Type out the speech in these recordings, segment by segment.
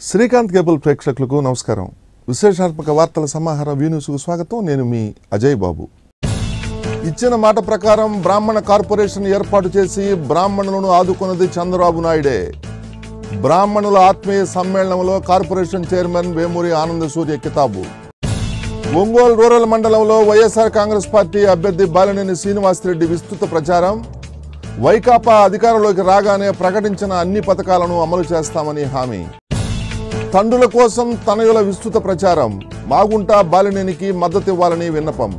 Srikanth cable ప్రేక్షకులకు నమస్కారం విశేషాత్మక వార్తల సమాహారం వీ న్యూస్కు స్వాగతం నేను మీ అజయ్ బాబు ఇచ్చిన మాట ప్రకారం బ్రాహ్మణ కార్పొరేషన్ ఏర్పాటు చేసి బ్రాహ్మణులను ఆదుకున్నది చంద్రబాబు నాయుడే బ్రాహ్మణుల ఆత్మీయ సమ్మేళనంలో కార్పొరేషన్ చైర్మన్ వేమూరి ఆనంద సూర్య కితాబు ఒంగోలు రూరల్ మండలంలో వైఎస్ఆర్ కాంగ్రెస్ పార్టీ అభ్యర్థి బాలినేని శ్రీనివాసరెడ్డి విస్తృత ప్రచారం వైకాపా అధికారంలోకి రాగానే ప్రకటించిన అన్ని పథకాలను అమలు చేస్తామని హామీ తండ్రుల కోసం తనయుల విస్తృత ప్రచారం మాగుంట బాలినేనికి మద్దతు ఇవ్వాలని విన్నపం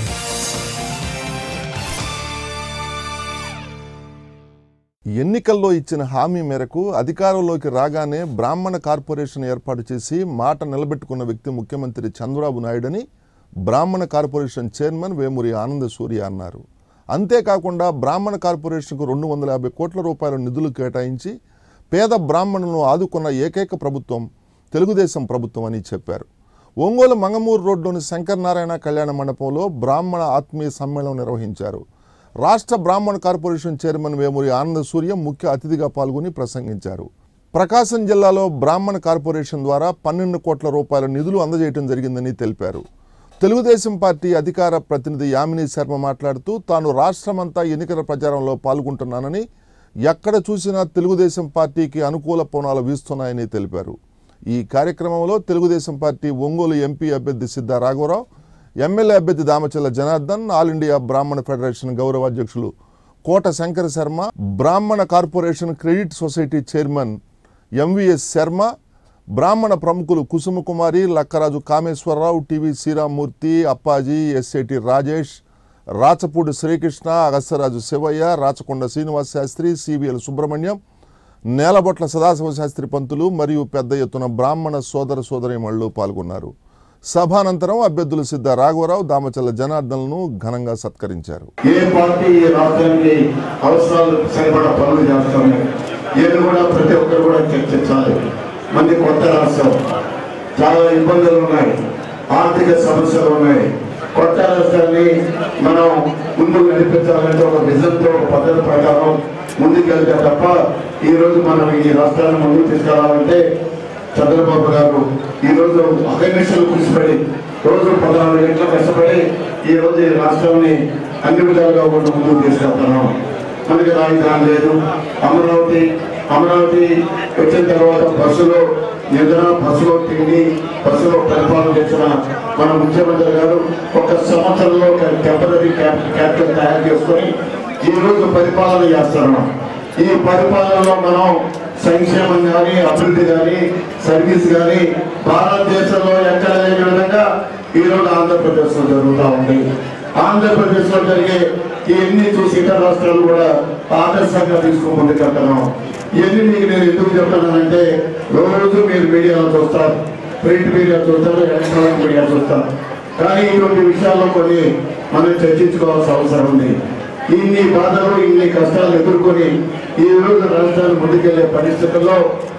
ఎన్నికల్లో ఇచ్చిన హామీ మేరకు అధికారంలోకి రాగానే బ్రాహ్మణ కార్పొరేషన్ ఏర్పాటు చేసి మాట నిలబెట్టుకున్న వ్యక్తి ముఖ్యమంత్రి చంద్రబాబు నాయుడని బ్రాహ్మణ కార్పొరేషన్ చైర్మన్ వేమూరి ఆనంద సూర్య అన్నారు అంతేకాకుండా బ్రాహ్మణ కార్పొరేషన్కు రెండు వందల యాభై కోట్ల రూపాయల నిధులు కేటాయించి పేద బ్రాహ్మణులను ఆదుకున్న ఏకైక ప్రభుత్వం తెలుగుదేశం ప్రభుత్వం అని చెప్పారు ఒంగోలు మంగమూరు రోడ్లోని శంకర్ నారాయణ కళ్యాణ మండపంలో బ్రాహ్మణ ఆత్మీయ సమ్మేళనం నిర్వహించారు రాష్ట్ర బ్రాహ్మణ కార్పొరేషన్ చైర్మన్ వేమూరి ఆనంద సూర్య ముఖ్య అతిథిగా పాల్గొని ప్రసంగించారు ప్రకాశం జిల్లాలో బ్రాహ్మణ కార్పొరేషన్ ద్వారా పన్నెండు కోట్ల రూపాయల నిధులు అందజేయడం జరిగిందని తెలిపారు తెలుగుదేశం పార్టీ అధికార ప్రతినిధి యామిని శర్మ మాట్లాడుతూ తాను రాష్ట్రమంతా ఎన్నికల ప్రచారంలో పాల్గొంటున్నానని ఎక్కడ చూసినా తెలుగుదేశం పార్టీకి అనుకూల పవనాలు వీస్తున్నాయని తెలిపారు ఈ కార్యక్రమంలో తెలుగుదేశం పార్టీ ఒంగోలు ఎంపీ అభ్యర్థి సిద్ధా రాఘవరావు ఎమ్మెల్యే అభ్యర్థి Damacharla Janardhan all India Brahmana federation గౌరవ అధ్యక్షులు Kota Shankara Sharma Brahmana corporation credit society chairman MVS Sharma బ్రాహ్మణ ప్రముఖులు Kusumakumari Lakkaraju Kameswararao TV Sriramamurthy Appaji SIT Rajesh Rachapudi Srikrishna Agassaraju Sivaiah Rachakonda Srinivasa Sastry CVL Subrahmanyam Nelabotla Sadasiva Sastry Pantulu మరియు పెద్ద ఎత్తున బ్రాహ్మణ సోదర సోదరిమణులు పాల్గొన్నారు సభానంతరం అభ్యర్థులు సిద్ధ రాఘవరావు దామచల్ల జనార్దన్లను ఘనంగా సత్కరించారు ఏ పార్టీ ఈ రాష్ట్రానికి అవసరాలు సరిపడా పనులు చేస్తాము ఏది కూడా ప్రతి ఒక్కరు కూడా చర్చించాలి మంది కొత్త రాష్ట్రం చాలా ఇబ్బందులు ఉన్నాయి ఆర్థిక సమస్యలు ఉన్నాయి కొత్త రాష్ట్రాన్ని మనం ముందుకు నడిపించాలంటే ఒక విజన్తో ఒక పద్ధతి ప్రకారం ముందుకెళ్తే తప్ప ఈ రోజు మనం ఈ రాష్ట్రాన్ని ముందుకు తీసుకెళ్లాలంటే చంద్రబాబు గారు ఈ రోజు అకర్నిషలు కృషిపడి రోజు పదహారు గంటలు కష్టపడి ఈ రోజు ఈ రాష్ట్రాన్ని అన్ని విధాలుగా కూడా ముందుకు తీసుకెళ్తున్నాం మనకి రాజధాని లేదు అమరావతి అమరావతి వచ్చిన తర్వాత బస్సులో నిద్ర బస్సులో తిండి బస్సులో పరిపాలన చేసిన మన ముఖ్యమంత్రి గారు ఒక సంవత్సరంలో టెంపరీ క్యాపిటల్ తయారు చేసుకొని ఈ రోజు పరిపాలన చేస్తున్నాం ఈ పరిపాలనలో మనం సంక్షేమం కానీ అభివృద్ధి కానీ సర్వీస్ కానీ భారతదేశంలో ఎక్కడ లేని విధంగా ఈ రోజు ఆంధ్రప్రదేశ్ లో జరుగుతూ ఉంది ఆంధ్రప్రదేశ్ లో జరిగే ఇవన్నీ చూసి ఇతర రాష్ట్రాలు కూడా ఆదర్శంగా తీసుకుని ముందుకెళ్తున్నాం ఇవన్నీ మీకు నేను ఎందుకు చెప్తున్నానంటే రోజు మీరు మీడియాలో చూస్తారు ప్రింట్ మీడియా చూస్తారు ఎలక్ట్రానిక్ మీడియా చూస్తారు కానీ ఇటువంటి విషయాల్లో కొన్ని మనం చర్చించుకోవాల్సిన అవసరం ఉంది ఇన్ని బాధలు ఇన్ని కష్టాలు ఎదుర్కొని ఈ రోజు రాష్ట్రాన్ని ముందుకెళ్లే పరిస్థితుల్లో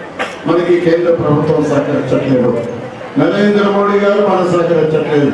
మనకి కేంద్ర ప్రభుత్వం సహకరించట్లేదు నరేంద్ర మోడీ గారు మనం సహకరించట్లేదు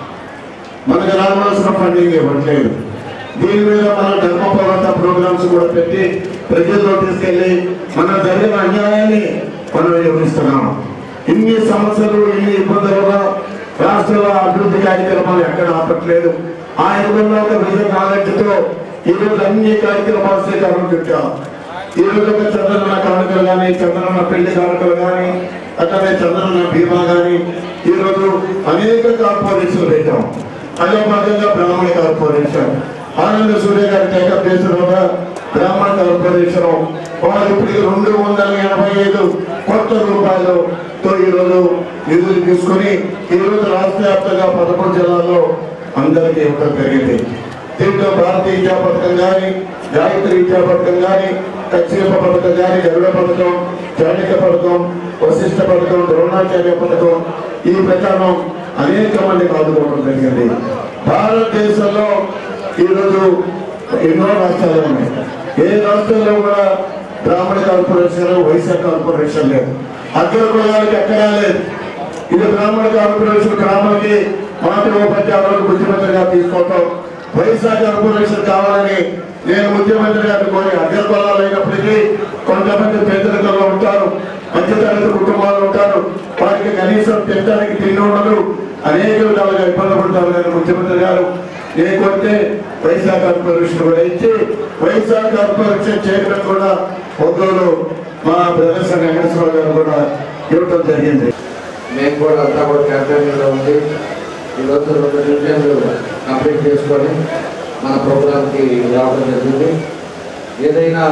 మనకు రావాల్సిన ఫండింగ్ ఇవ్వట్లేదు దీని మీద మన ధర్మ పోరాట ప్రోగ్రామ్స్ కూడా పెట్టి ప్రజల్లో తీసుకెళ్లి మన జరిగిన అన్యాయాన్ని మనం వివరిస్తున్నాం ఇన్ని సమస్యలు ఇన్ని ఇబ్బందులుగా రాష్ట్రంలో అభివృద్ధి కార్యక్రమాలు ఎక్కడ ఆపట్లేదు ఆయనకున్న ఒక విజన్ నాలెడ్జ్తో ఈ రోజు అన్ని కార్యక్రమాలు శ్రీకారం చుట్టాం ఈ రోజు ఒక చంద్రన్న కానుకలు కానీ చంద్రన్న పెళ్లి కానుకలు కానీ అట్లనే చంద్రన్న బీమా కానీ ఈ రోజు అనేక కార్పొరేషన్లు పెట్టాం అదే భాగంగా బ్రాహ్మణ కార్పొరేషన్ ఆనంద సూర్య గారి టేకప్ చేసిన బ్రాహ్మణ కార్పొరేషన్ వాళ్ళు ఇప్పుడు రెండు వందల ఎనభై ఐదు కోట్ల రూపాయలతో ఈ రోజు నిధులు తీసుకొని ఈ రోజు రాష్ట్ర వ్యాప్తంగా పదకొండు జిల్లాల్లో అందరికీ ఇవ్వడం జరిగింది దీంట్లో భారతీయ విద్యా పథకం కానీ గాయత్రి విద్యా పథకం కానీ కక్షేప పథకం కానీ గరుడ పథకం చాణిక పథకం వశిష్ట పథకం ద్రోణాచార్య పథకం ఈ ప్రకారం అనేక మందికి ఆదుకోవడం జరిగింది భారతదేశంలో ఈరోజు ఎన్నో రాష్ట్రాలు ఉన్నాయి ఏ రాష్ట్రంలో కూడా బ్రాహ్మణ కార్పొరేషన్ వైశ్య కార్పొరేషన్ లేదు అగ్ర కులాలకి ఎక్కడా లేదు ఇది బ్రాహ్మణ కార్పొరేషన్ గ్రామానికి మాతృ ఉపాధ్యాయులకు ముఖ్యమంత్రిగా తీసుకోవటం వైఎస్ఆర్ కార్పొరేషన్ కావాలని నేను ముఖ్యమంత్రి గారిని కోరి అగ్ర కులాలు అయినప్పటికీ కొంతమంది పేదరికంలో ఉంటారు మధ్యతరగతి కుటుంబాలు ఉంటారు వారికి కనీసం తినడానికి తిండి ఉండదు అనేక విధాలుగా ఇబ్బంది పడతారు కానీ ముఖ్యమంత్రి గారు లేకపోతే వైఎస్ఆర్ కార్పొరేషన్ కూడా ఇచ్చి వైఎస్ఆర్ కార్పొరేషన్ చైర్మన్ కూడా ఒంగోలు మా ప్రదర్శన వెంకటేశ్వర గారు కూడా ఇవ్వడం జరిగింది మేము కూడా అంతా కూడా క్యాంపెయిన్లో ఉంది ఈరోజు రెండు డివిజన్లు కంప్లీట్ చేసుకొని మన ప్రోగ్రామ్కి రావడం జరిగింది ఏదైనా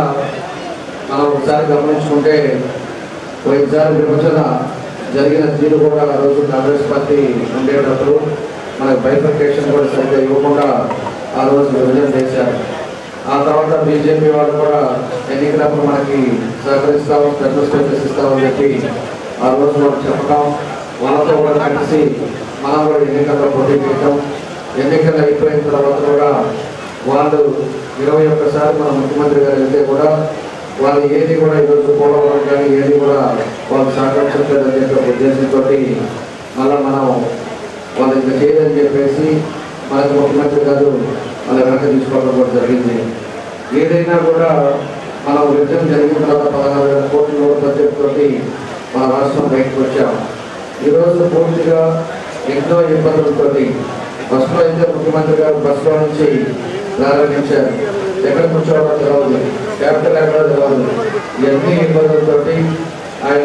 మనం ఒకసారి గమనించుకుంటే పోయినసారి విభజన జరిగిన తీరు కూడా ఆ రోజు కాంగ్రెస్ పార్టీ ఉండేటప్పుడు మనకు బైఫర్కేషన్ కూడా సరిగ్గా ఇవ్వకుండా ఆ రోజు విభజన చేశారు ఆ తర్వాత బీజేపీ వాళ్ళు కూడా ఎన్నికలప్పుడు మనకి సహకరిస్తాము స్పెషల్ స్టేటస్ ఇస్తామని చెప్పి ఆ రోజు వాళ్ళు చెప్పడం వాళ్ళతో కూడా కలిసి మనం కూడా ఎన్నికల్లో పోటీ చేయడం ఎన్నికలు అయిపోయిన తర్వాత కూడా వాళ్ళు ఇరవై ఒక్కసారి మన ముఖ్యమంత్రి గారు వెళ్తే కూడా వాళ్ళు ఏది కూడా ఈరోజు పోలవరం కానీ ఏది కూడా వాళ్ళు సహకరించట్లేదని చెప్పి ఒక ఉద్దేశంతో మళ్ళీ మనం వాళ్ళు ఇంకా చేయదని చెప్పేసి మనకి ముఖ్యమంత్రి గారు వాళ్ళ వెనక తీసుకోవడం కూడా జరిగింది ఏదైనా కూడా మనం విభజన జరిగిన తర్వాత పదహారు వేల కోట్ల నోటు బడ్జెట్ తోటి మన రాష్ట్రం బయటకు వచ్చాం ఈరోజు పూర్తిగా ఎన్నో ఇబ్బందులతోటి బస్సులో అయితే ముఖ్యమంత్రి గారు బస్సులో నుంచి ప్రారంభించారు ఎక్కడ కూర్చోవడం తెలియదు క్యాపిటల్ ఎక్కడ తెలియదు ఇవన్నీ ఇబ్బందులతోటి ఆయన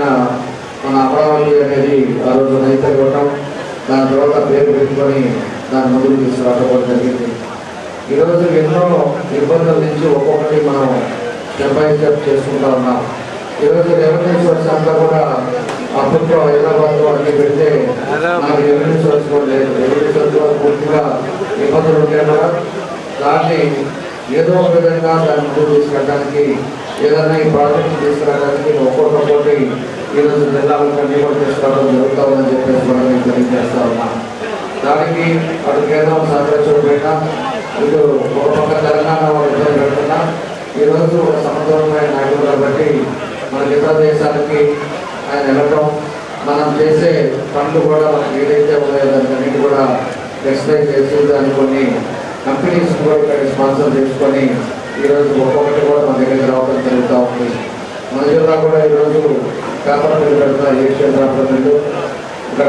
మన అమరావతి అనేది ఆ రోజు రైతు ఇవ్వటం దాని తర్వాత పేరు పెట్టుకొని దాని ముందుకు తీసుకురావడం కూడా జరిగింది ఈరోజు ఎన్నో ఇబ్బందుల నుంచి ఒక్కొక్కటి మనం స్టెప్ బై స్టెప్ చేసుకుంటా ఉన్నాం ఈరోజు రెవెన్యూ సోర్స్ అంతా కూడా అప్పట్లో హైదరాబాద్లో అన్ని పెడితే మనకి రెవెన్యూ సోర్స్ కూడా లేదు రెవెన్యూ సోర్స్ కూడా పూర్తిగా ఇబ్బందులు ఉంటాయి కూడా దాన్ని ఏదో ఒక విధంగా దాన్ని ముందుకు తీసుకెళ్ళడానికి ఏదైనా ఈ ప్రాజెక్ట్ తీసుకురావడానికి ఒక్కొక్క పోటీ ఈరోజు జిల్లాలకు అన్ని కూడా తీసుకురావడం జరుగుతూ ఉందని చెప్పేసి కూడా నేను తెలియజేస్తా ఉన్నాను దానికి అటు కేంద్రం సహకరించకపోయినా ఇటు ఒక పక్క తెలంగాణ వాళ్ళు ఇబ్బంది పెడుతున్నా ఈరోజు ఒక సమర్థవంతమైన నాయకుడు కాబట్టి మన ఇతర దేశాలకి ఆయన వెళ్ళటం మనం చేసే పనులు కూడా మనకి ఏదైతే ఉన్నాయో దానికి కూడా ఎక్స్ప్లెయిన్ చేసి దాన్ని కొన్ని కంపెనీస్ కూడా ఇక్కడ స్పాన్సర్ చేసుకొని ఈరోజు ఒక్కొక్కటి కూడా మన దగ్గరికి రావడం జరుగుతూ ఉంది మన జిల్లా కూడా ఈరోజు పేపర్ మీద పెడతారు ఏషియన్ పేపర్ మీద ఇక్కడ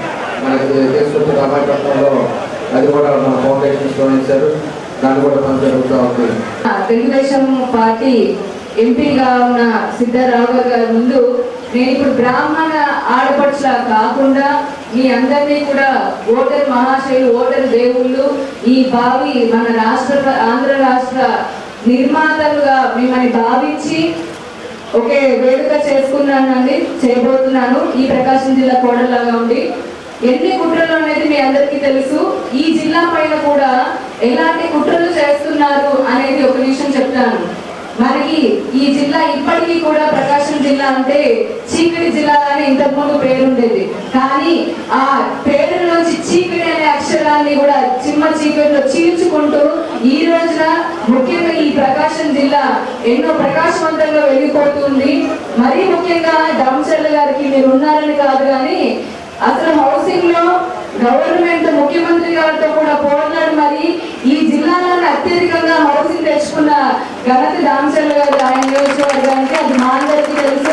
మనకి చేసుకుంటే రామాయపట్నంలో అది కూడా మన ఫౌండేషన్స్ లో ఇచ్చారు దాన్ని కూడా పని జరుగుతూ ఉంది తెలుగుదేశం పార్టీ ఎంపీగా ఉన్న సిద్ధరాఘవ్ గారి ముందు నేను ఇప్పుడు బ్రాహ్మణ ఆడపడుచులా కాకుండా మీ అందరినీ కూడా ఓటర్ మహాశయులు ఓటర్ దేవుళ్ళు ఈ భావి మన రాష్ట్ర ఆంధ్ర రాష్ట్ర నిర్మాతలుగా మిమ్మల్ని భావించి ఒకే వేడుక చేసుకున్నానండి చేయబోతున్నాను ఈ ప్రకాశం జిల్లా కోడలాగా ఉండి ఎన్ని కుట్రలు అనేది మీ అందరికీ తెలుసు ఈ జిల్లా పైన కూడా ఎలాంటి కుట్రలు చేస్తున్నారు అనేది ఒక విషయం చెప్తాను మనకి ఈ జిల్లా ఇప్పటికీ కూడా ప్రకాశం జిల్లా అంటే చీకటి జిల్లా అని ఇంతకుముందు పేరుండేది కానీ ఆ పేరు నుంచి చీకటి అనే అక్షరాన్ని కూడా చిమ్మ చీకటిలో చీల్చుకుంటూ ఈ రోజున ముఖ్యంగా ఈ ప్రకాశం జిల్లా ఎన్నో ప్రకాశవంతంగా వెలిగిపోతుంది మరీ ముఖ్యంగా దంశల్ గారికి మీరు ఉన్నారని కాదు కానీ అసలు హౌసింగ్ లో గవర్నమెంట్ ముఖ్యమంత్రి గారితో కూడా పోరాడు మరి ఈ జిల్లాలోనే అత్యధికంగా హౌసింగ్ తెచ్చుకున్న ఘనత దామచర్ల గారు ఆయన నియోజకవర్గానికి అది మా అందరికీ తెలుసు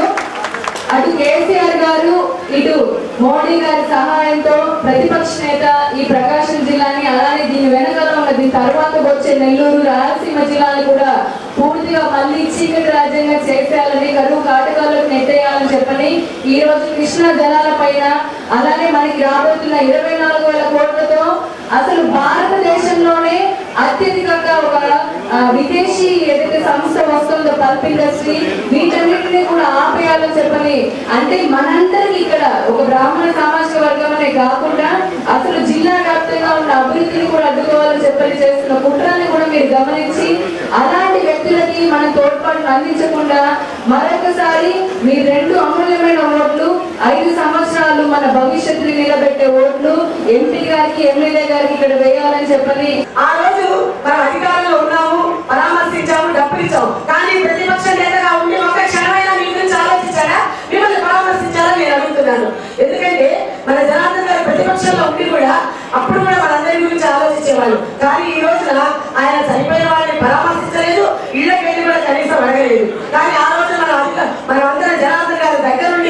అటు కేసీఆర్ గారు ఇటు మోడీ గారి సహాయంతో ప్రతిపక్ష నేత ఈ ప్రకాశం జిల్లాని అలానే దీని వెనకాల ఉన్న దీని తర్వాత వచ్చే నెల్లూరు రాయలసీమ జిల్లాని కూడా పూర్తిగా మళ్ళీ చీకటి రాజ్యంగా చేసేయాలని కరువు కాటకాలకు నెట్టేయాలని చెప్పని ఈ రోజు కృష్ణా జలాల పైన అలానే మనకి రాబోతున్న ఇరవై నాలుగు వేల కోట్లతో అసలు భారతదేశంలోనే అత్యధికంగా ఒక ఆ, విదేశీ ఏదైతే సంస్థ వస్తుందో పల్ప్ ఇండస్ట్రీ వీటన్నిటిని కూడా ఆపేయాలని చెప్పని అంటే మనందరికి ఇక్కడ ఒక బ్రాహ్మణ సామాజిక వర్గం అనే కాకుండా అసలు జిల్లా వ్యాప్తంగా ఉన్న అభివృద్ధిని కూడా అడ్డుకోవాలని చెప్పని చేస్తున్న కుట్రాన్ని కూడా మీరు గమనించి అలాంటి వ్యక్తులకి మన తోడ్పాటును అందించకుండా మరొకసారి మీ రెండు అమూల్యమైన ఓట్లు ఐదు సంవత్సరాలు మన భవిష్యత్తుని నిలబెట్టే ఓట్లు ఎంపీ గారికి ఎమ్మెల్యే గారికి ఇక్కడ వేయాలని చెప్పని ఆ రోజు మనం అధికారంలో ఉన్నాము పరామర్శించాము డబ్బులు ఇచ్చాము కానీ ప్రతిపక్ష నేతగా ఉండి ఒక క్షణమైనా మీ గురించి ఆలోచించారా మిమ్మల్ని పరామర్శించారా నేను అడుగుతున్నాను ఎందుకంటే మన జనార్దన్ గారు ప్రతిపక్షంలో ఉండి కూడా అప్పుడు కూడా మనందరి గురించి ఆలోచించేవాళ్ళు కానీ ఈ రోజున ఆయన చనిపోయిన వాళ్ళని పరామర్శించలేదు ఇళ్ళకి వెళ్ళి కూడా కనీసం అడగలేదు కానీ ఆ రోజు మన అధిక మనం అందరం జనార్దన్ గారి దగ్గర నుండి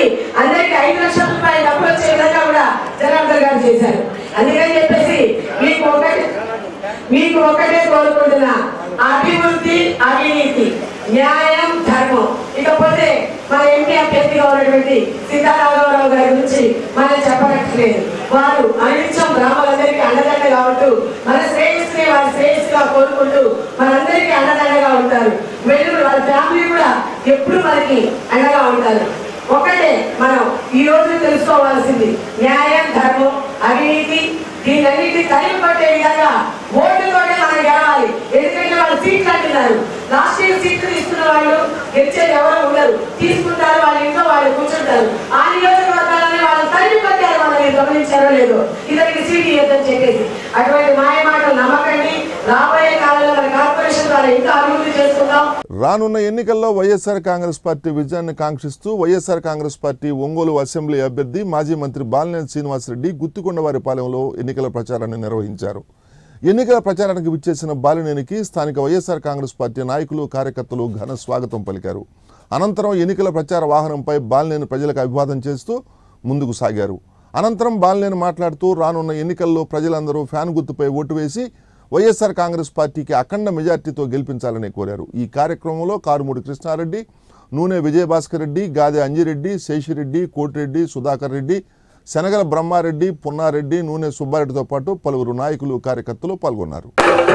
చేశారు అందుకని చెప్పేసి మీకు ఒకటి మీకు ఒకటే కోరుకుంటున్నా అభివృద్ధి అవినీతి న్యాయం ధర్మం ఇకపోతే మన ఎంపీ అభ్యర్థిగా ఉన్నటువంటి సీతారామరావు గారి గురించి మనం చెప్పనట్లేదు వారు అనిత్యం గ్రామాలందరికీ అండదండగా ఉంటూ మన శ్రేయస్సుని వారి శ్రేయస్సుగా కోరుకుంటూ మనందరికీ అండదండగా ఉంటారు వెళ్ళు వాళ్ళ ఫ్యామిలీ కూడా ఎప్పుడు మనకి అండగా ఉంటారు ఒకటే మనం ఈ రోజు తెలుసుకోవాల్సింది న్యాయం ధర్మం అవినీతి దీనన్నిటి తరిమి పట్టే విధంగా ఓటుతోనే మనం గెలవాలి ఎందుకంటే వాళ్ళు సీట్లు అంటున్నారు లాస్ట్ ఇయర్ సీట్లు తీసుకున్న వాళ్ళు గెలిచేది ఎవరు ఉండరు తీసుకుంటారు వాళ్ళ ఇంట్లో వాళ్ళు కూర్చుంటారు ఆ నియోజకవర్గాలని వాళ్ళు తరిమి పట్టారు వాళ్ళని గమనించారో లేదో ఇద్దరికి సీట్ ఇవ్వద్దని చెప్పేసి అటువంటి మాయ మాటలు నమ్మకండి రాబోయే కాలంలో మన కార్పొరేషన్ ద్వారా ఇంకా అభివృద్ధి చేసుకుందాం రానున్న ఎన్నికల్లో వైఎస్ఆర్ కాంగ్రెస్ పార్టీ విజయాన్ని కాంక్షిస్తూ YSR Congress party Ongole assembly అభ్యర్థి మాజీ మంత్రి బాలినేని శ్రీనివాసరెడ్డి గుత్తికొండవారిపాలెంలో ఎన్నికల ప్రచారాన్ని నిర్వహించారు ఎన్నికల ప్రచారానికి విచ్చేసిన బాలినేనికి స్థానిక వైఎస్ఆర్ కాంగ్రెస్ పార్టీ నాయకులు కార్యకర్తలు ఘన స్వాగతం పలికారు అనంతరం ఎన్నికల ప్రచార వాహనంపై బాలినేని ప్రజలకు అభివాదం చేస్తూ ముందుకు సాగారు అనంతరం బాలినేని మాట్లాడుతూ రానున్న ఎన్నికల్లో ప్రజలందరూ ఫ్యాన్ గుర్తుపై ఓటు వేసి వైఎస్ఆర్ కాంగ్రెస్ పార్టీకి అఖండ మెజార్టీతో గెలిపించాలని కోరారు ఈ కార్యక్రమంలో కారుమూడి కృష్ణారెడ్డి నూనె విజయభాస్కర్ రెడ్డి గాదె అంజిరెడ్డి శేషిరెడ్డి కోటిరెడ్డి సుధాకర్ రెడ్డి శనగల బ్రహ్మారెడ్డి పున్నారెడ్డి నూనె సుబ్బారెడ్డితో పాటు పలువురు నాయకులు కార్యకర్తలు పాల్గొన్నారు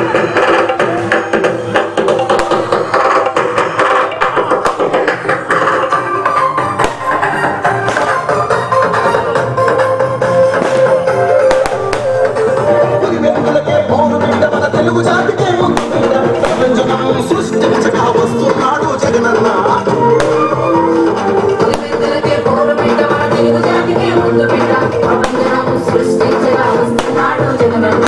మరి వెనుకలకే పౌరు బిడ్డ మన తెలుగు జాతికే ముందు బిడ్డ ప్రపంచం సృష్టించగా వస్తున్నాడు జగనన్న పులివెందులకే పౌరమిట మన తెలుగు జాతికే ముందు బిడ్డ ప్రపంచం సృష్టించగా వస్తున్నాడు జగనన్న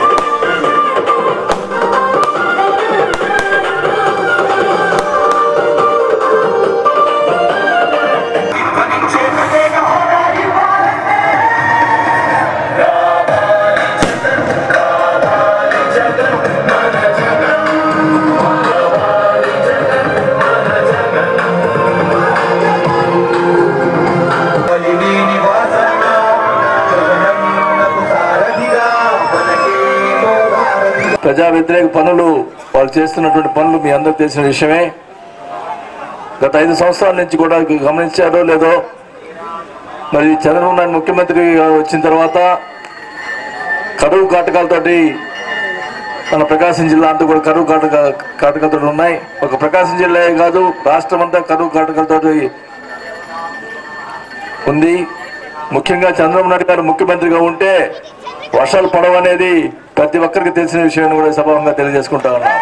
ఇది నివాసంగా జగనన్నకు సారథిగా మనకేమో వారధిగా ప్రజా వ్యతిరేక పనులు వాళ్ళు చేస్తున్నటువంటి పనులు మీ అందరికి తెలిసిన విషయమే గత ఐదు సంవత్సరాల నుంచి కూడా గమనించారో లేదో మరి చంద్రబాబు నాయుడు ముఖ్యమంత్రిగా వచ్చిన తర్వాత కరువు కాటకాలతోటి మన ప్రకాశం జిల్లా అంతా కూడా కరువు కాటక కాటకాలతో ఉన్నాయి ఒక ప్రకాశం జిల్లా కాదు రాష్ట్రం అంతా కరువు కాటకాలతోటి ఉంది ముఖ్యంగా చంద్రబాబు నాయుడు గారు ముఖ్యమంత్రిగా ఉంటే వర్షాలు పడవు అనేది ప్రతి ఒక్కరికి తెలిసిన విషయాన్ని కూడా సభావంగా తెలియజేసుకుంటా ఉన్నాం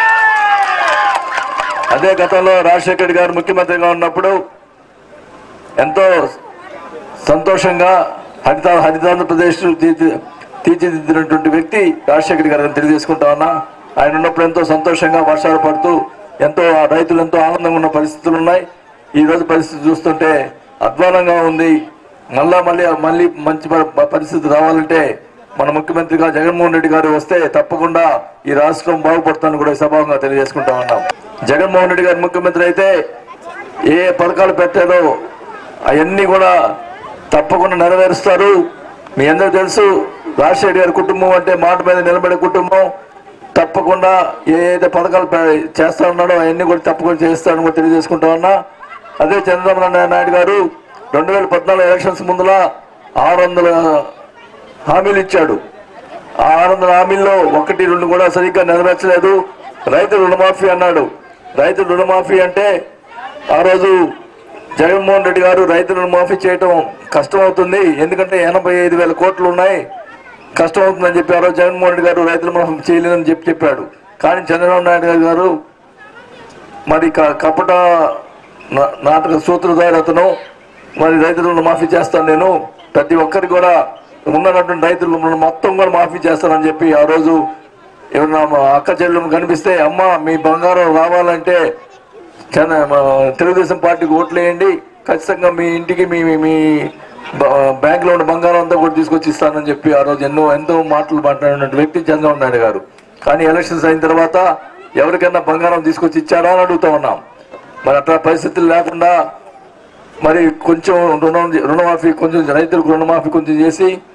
అదే గతంలో రాజశేఖర రెడ్డి గారు ముఖ్యమంత్రిగా ఉన్నప్పుడు ఎంతో సంతోషంగా హరిత హరితాంధ్రప్రదేశ్ తీర్చి తీర్చిదిద్దినటువంటి వ్యక్తి రాజశేఖర గారు అని తెలియజేసుకుంటా ఉన్నా ఆయన ఉన్నప్పుడు ఎంతో సంతోషంగా వర్షాలు పడుతూ ఎంతో ఆ రైతులు ఎంతో ఆనందంగా ఉన్న పరిస్థితులు ఉన్నాయి ఈ రోజు పరిస్థితి చూస్తుంటే అధ్వానంగా ఉంది మళ్ళా మళ్ళీ మళ్ళీ మంచి ప- పరిస్థితి రావాలంటే మన ముఖ్యమంత్రిగా జగన్మోహన్ రెడ్డి గారు వస్తే తప్పకుండా ఈ రాష్ట్రం బాగుపడుతుందని కూడా ఈ సభావంగా తెలియజేసుకుంటా ఉన్నాం జగన్మోహన్ రెడ్డి గారు ముఖ్యమంత్రి అయితే ఏ పథకాలు పెట్టారో అవన్నీ కూడా తప్పకుండా నెరవేరుస్తారు మీ అందరూ తెలుసు రాజశేఖర్ గారి కుటుంబం అంటే మాట మీద నిలబడే కుటుంబం తప్పకుండా ఏ ఏదైతే పథకాలు పె- చేస్తా ఉన్నాడో అవన్నీ కూడా తప్పకుండా చేస్తాడని కూడా తెలియజేసుకుంటా ఉన్నా అదే చంద్రబాబు నాయుడు గారు రెండు వేల పద్నాలుగు ఎలక్షన్స్ ముందుల ఆరు వందల హామీలు ఇచ్చాడు ఆ ఆరు వందల హామీల్లో ఒకటి రెండు కూడా సరిగ్గా నెరవేర్చలేదు రైతు రుణమాఫీ అన్నాడు రైతు రుణమాఫీ అంటే ఆ రోజు జగన్మోహన్ రెడ్డి గారు రైతు రుణమాఫీ చేయటం కష్టం అవుతుంది ఎందుకంటే ఎనభై ఐదు వేల కోట్లు ఉన్నాయి కష్టం అవుతుందని చెప్పి ఆ రోజు జగన్మోహన్ రెడ్డి గారు రైతుల రుణమాఫీ చేయలేదని చెప్పి చెప్పాడు కానీ చంద్రబాబు నాయుడు గారు మరి క- కపట నా- నాటక సూత్రధారి అతను మరి రైతులను మాఫీ చేస్తాను నేను ప్రతి ఒక్కరికి కూడా ఉన్నటువంటి రైతులు మొత్తం కూడా మాఫీ చేస్తానని చెప్పి ఆ రోజు ఎవరైనా మా అక్క చెల్లెలు కనిపిస్తే అమ్మ మీ బంగారం రావాలంటే చంద్ర మా తెలుగుదేశం పార్టీకి ఓట్లు వేయండి ఖచ్చితంగా మీ ఇంటికి మీ మీ- మీ బ- బ్యాంకులో ఉన్న బంగారం అంతా కూడా తీసుకొచ్చి ఇస్తానని చెప్పి ఆ రోజు ఎన్నో ఎంతో మాటలు మాట్లాడిన వ్యక్తి చంద్రబాబు నాయుడు గారు కానీ ఎలక్షన్స్ అయిన తర్వాత ఎవరికైనా బంగారం తీసుకొచ్చి ఇచ్చారా అని అడుగుతా ఉన్నాం మరి అట్లా పరిస్థితులు లేకుండా మరి కొంచెం రుణం రుణమాఫీ కొంచెం రైతులకు రుణమాఫీ కొంచెం చేసి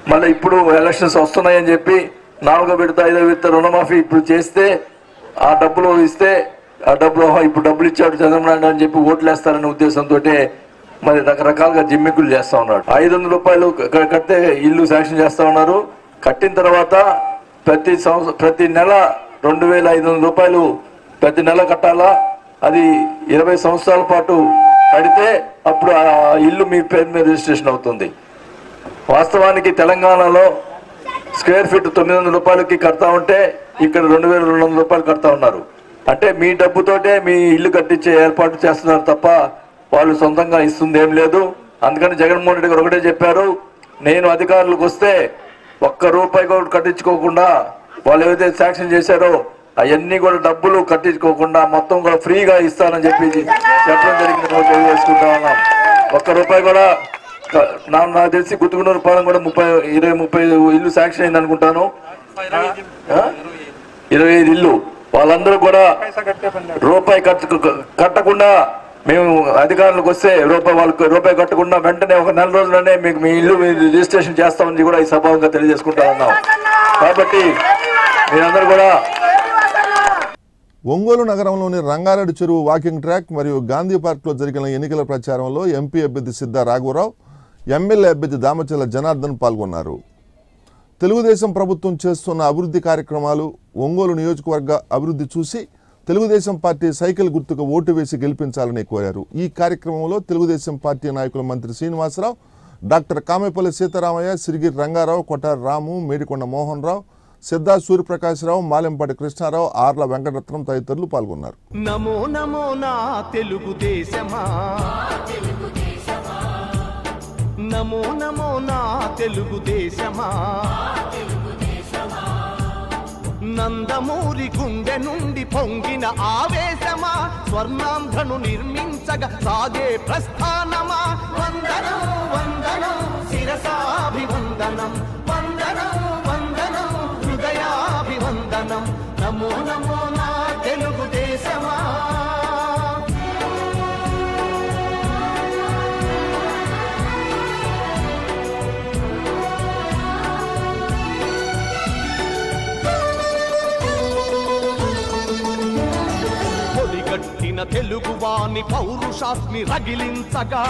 మళ్ళీ ఇప్పుడు ఎలక్షన్స్ వస్తున్నాయని చెప్పి నాలుగో విడత ఐదో విడత రుణమాఫీ ఇప్పుడు చేస్తే ఆ డబ్బులు ఇస్తే ఆ డబ్బులు ఓహో, ఇప్పుడు డబ్బులు ఇచ్చాడు చంద్రబాబు నాయుడు అని చెప్పి ఓట్లు వేస్తారనే ఉద్దేశంతో మరి రకరకాలుగా జిమ్మికులు చేస్తా ఉన్నాడు ఐదు వందల రూపాయలు క- కడితే ఇల్లు శాంక్షన్ చేస్తా ఉన్నారు కట్టిన తర్వాత ప్రతి సంవత్సరం ప్రతి నెల రెండు వేల ఐదు వందల రూపాయలు ప్రతి నెల కట్టాలా అది ఇరవై సంవత్సరాల పాటు కడితే అప్పుడు ఆ ఇల్లు మీ పేరు మీద రిజిస్ట్రేషన్ అవుతుంది వాస్తవానికి తెలంగాణలో స్క్వేర్ ఫీట్ తొమ్మిది వందల రూపాయలకి కడతా ఉంటే ఇక్కడ రెండు వేల రెండు వందల రూపాయలు కడతా ఉన్నారు అంటే మీ డబ్బుతోటే మీ ఇల్లు కట్టించే ఏర్పాటు చేస్తున్నారు తప్ప వాళ్ళు సొంతంగా ఇస్తుంది ఏం లేదు అందుకని జగన్మోహన్ రెడ్డి గారు ఒకటే చెప్పారు నేను అధికారులకు వస్తే ఒక్క రూపాయి కూడా కట్టించుకోకుండా వాళ్ళు ఏదైతే శాంక్షన్ చేశారో అవన్నీ కూడా డబ్బులు కట్టించుకోకుండా మొత్తం కూడా ఫ్రీగా ఇస్తానని చెప్పి చెప్పడం జరిగింది మనం తెలియజేసుకుంటా ఉన్నాం ఒక్క రూపాయి కూడా క- నా నాకు తెలిసి గుత్తుగుండూరు పాలెం కూడా ముప్పై ఇరవై ముప్పై ఇల్లు శాంక్షన్ అయింది అనుకుంటాను ఆ? ఇరవై ఐదు ఇల్లు వాళ్ళందరూ కూడా రూపాయి కట్టు కట్టకుండా మేము అధికారులకు వస్తే రూపాయి వాళ్ళకి రూపాయి కట్టకుండా వెంటనే ఒక నెల రోజుల్లోనే మీకు మీ ఇల్లు మీరు రిజిస్ట్రేషన్ చేస్తామని కూడా ఈ సభావంగా తెలియజేసుకుంటా ఉన్నాం కాబట్టి మీరందరూ కూడా ఒంగోలు నగరంలోని రంగారెడ్డి చెరువు వాకింగ్ ట్రాక్ మరియు గాంధీ పార్క్లో జరిగిన ఎన్నికల ప్రచారంలో ఎంపీ అభ్యర్థి సిద్ధా రాఘవరావు ఎమ్మెల్యే అభ్యర్థి దామచల్ల జనార్దన్ పాల్గొన్నారు తెలుగుదేశం ప్రభుత్వం చేస్తున్న అభివృద్ధి కార్యక్రమాలు ఒంగోలు నియోజకవర్గ అభివృద్ధి చూసి తెలుగుదేశం పార్టీ సైకిల్ గుర్తుకు ఓటు వేసి గెలిపించాలని కోరారు ఈ కార్యక్రమంలో తెలుగుదేశం పార్టీ నాయకులు మంత్రి శ్రీనివాసరావు డాక్టర్ కామెపల్లి సీతారామయ్య సిరిగిరి రంగారావు కొట్టారి రాము మేడికొండ మోహన్ రావు సిద్ధా సూర్యప్రకాశ్రావు మాలెంపాటి కృష్ణారావు ఆర్ల వెంకటరత్నం తదితరులు పాల్గొన్నారు నమో నమో నా తెలుగుదేశమా నమో నమో నా తెలుగుదేశమా నందమూరి గుండె నుండి పొంగిన ఆవేశమా స్వర్ణాంధ్రను నిర్మించగా సాగే ప్రస్థానమా వందనం వందనం శిరసాభివందనం వందనం వందనం హృదయాభివందనం నమో నమో నా తెలుగుదేశమా పొడిగట్టిన తెలుగువాని పౌరుషాస్మి రగిలించగా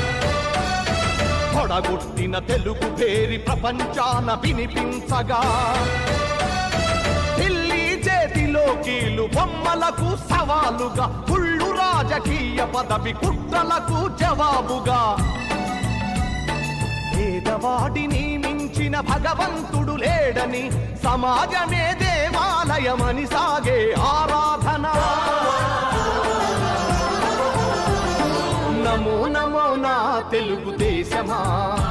పొడగొట్టిన తెలుగు పేరి ప్రపంచాన వినిపించగా ఢిల్లీ చేతిలో కీలు బొమ్మలకు సవాలుగా కుళ్ళు రాజకీయ పదవి కుట్రలకు జవాబుగా పేదవాడిని మించిన భగవంతుడు లేడని సమాజమే దేవాలయమని సాగే ఆరాధన నమో నమో నా తెలుగుదేశమా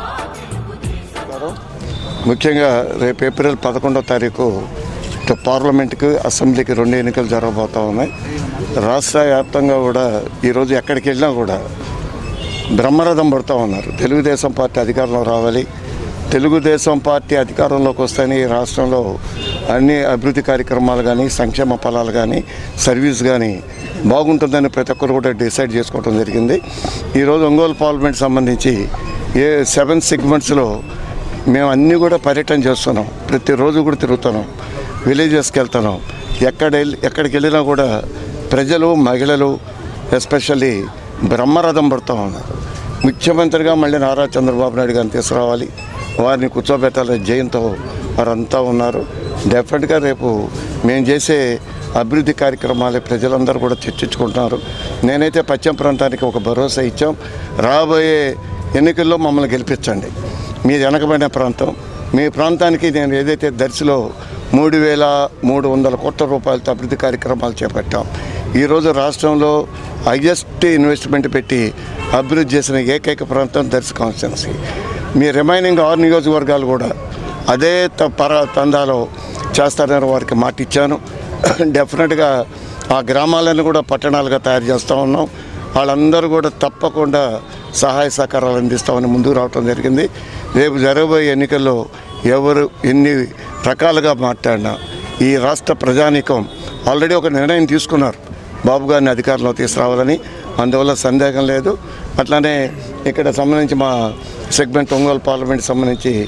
ముఖ్యంగా రేపు ఏప్రిల్ పదకొండో తారీఖు ఇటు పార్లమెంట్కి అసెంబ్లీకి రెండు ఎన్నికలు జరగబోతూ ఉన్నాయి రాష్ట్ర వ్యాప్తంగా కూడా ఈరోజు ఎక్కడికి వెళ్ళినా కూడా బ్రహ్మరథం పడుతూ ఉన్నారు తెలుగుదేశం పార్టీ అధికారంలో రావాలి తెలుగుదేశం పార్టీ అధికారంలోకి వస్తేనే ఈ రాష్ట్రంలో అన్ని అభివృద్ధి కార్యక్రమాలు కానీ సంక్షేమ ఫలాలు కానీ సర్వీస్ కానీ బాగుంటుందని ప్రతి ఒక్కరు కూడా డిసైడ్ చేసుకోవడం జరిగింది ఈరోజు ఒంగోలు పార్లమెంట్ సంబంధించి ఏ సెవెన్ సెగ్మెంట్స్లో మేము అన్నీ కూడా పర్యటన చేస్తున్నాం ప్రతిరోజు కూడా తిరుగుతున్నాం విలేజెస్కి వెళ్తున్నాం ఎక్కడ వెళ్ళి ఎక్కడికి వెళ్ళినా కూడా ప్రజలు మహిళలు ఎస్పెషల్లీ బ్రహ్మరథం పడుతూ ఉన్నారు ముఖ్యమంత్రిగా మళ్ళీ నారా చంద్రబాబు నాయుడు గారిని తీసుకురావాలి వారిని కూర్చోబెట్టాలని జయంతో వారంతా ఉన్నారు డెఫినెట్గా రేపు మేము చేసే అభివృద్ధి కార్యక్రమాలు ప్రజలందరూ కూడా చర్చించుకుంటున్నారు నేనైతే పశ్చిమ ప్రాంతానికి ఒక భరోసా ఇచ్చాం రాబోయే ఎన్నికల్లో మమ్మల్ని గెలిపించండి మీది వెనకబడిన ప్రాంతం మీ ప్రాంతానికి నేను ఏదైతే దర్శిలో మూడు వేల మూడు వందల కోట్ల రూపాయలతో అభివృద్ధి కార్యక్రమాలు చేపట్టాం ఈరోజు రాష్ట్రంలో హైయెస్ట్ ఇన్వెస్ట్మెంట్ పెట్టి అభివృద్ధి చేసిన ఏకైక ప్రాంతం దర్శి కాన్స్టిట్యున్సీ మీ రిమైనింగ్ ఆరు నియోజకవర్గాలు కూడా అదే త- పర తందాలో చేస్తారని వారికి మాట ఇచ్చాను డెఫినెట్గా ఆ గ్రామాలను కూడా పట్టణాలుగా తయారు చేస్తూ ఉన్నాం వాళ్ళందరూ కూడా తప్పకుండా సహాయ సహకారాలు అందిస్తామని ముందుకు రావటం జరిగింది రేపు జరగబోయే ఎన్నికల్లో ఎవరు ఎన్ని రకాలుగా మాట్లాడినా ఈ రాష్ట్ర ప్రజానీకం ఆల్రెడీ ఒక నిర్ణయం తీసుకున్నారు బాబు గారిని అధికారంలో తీసుకురావాలని అందువల్ల సందేహం లేదు అట్లానే ఇక్కడ సంబంధించి మా సెగ్మెంట్ ఒంగోలు పార్లమెంట్ సంబంధించి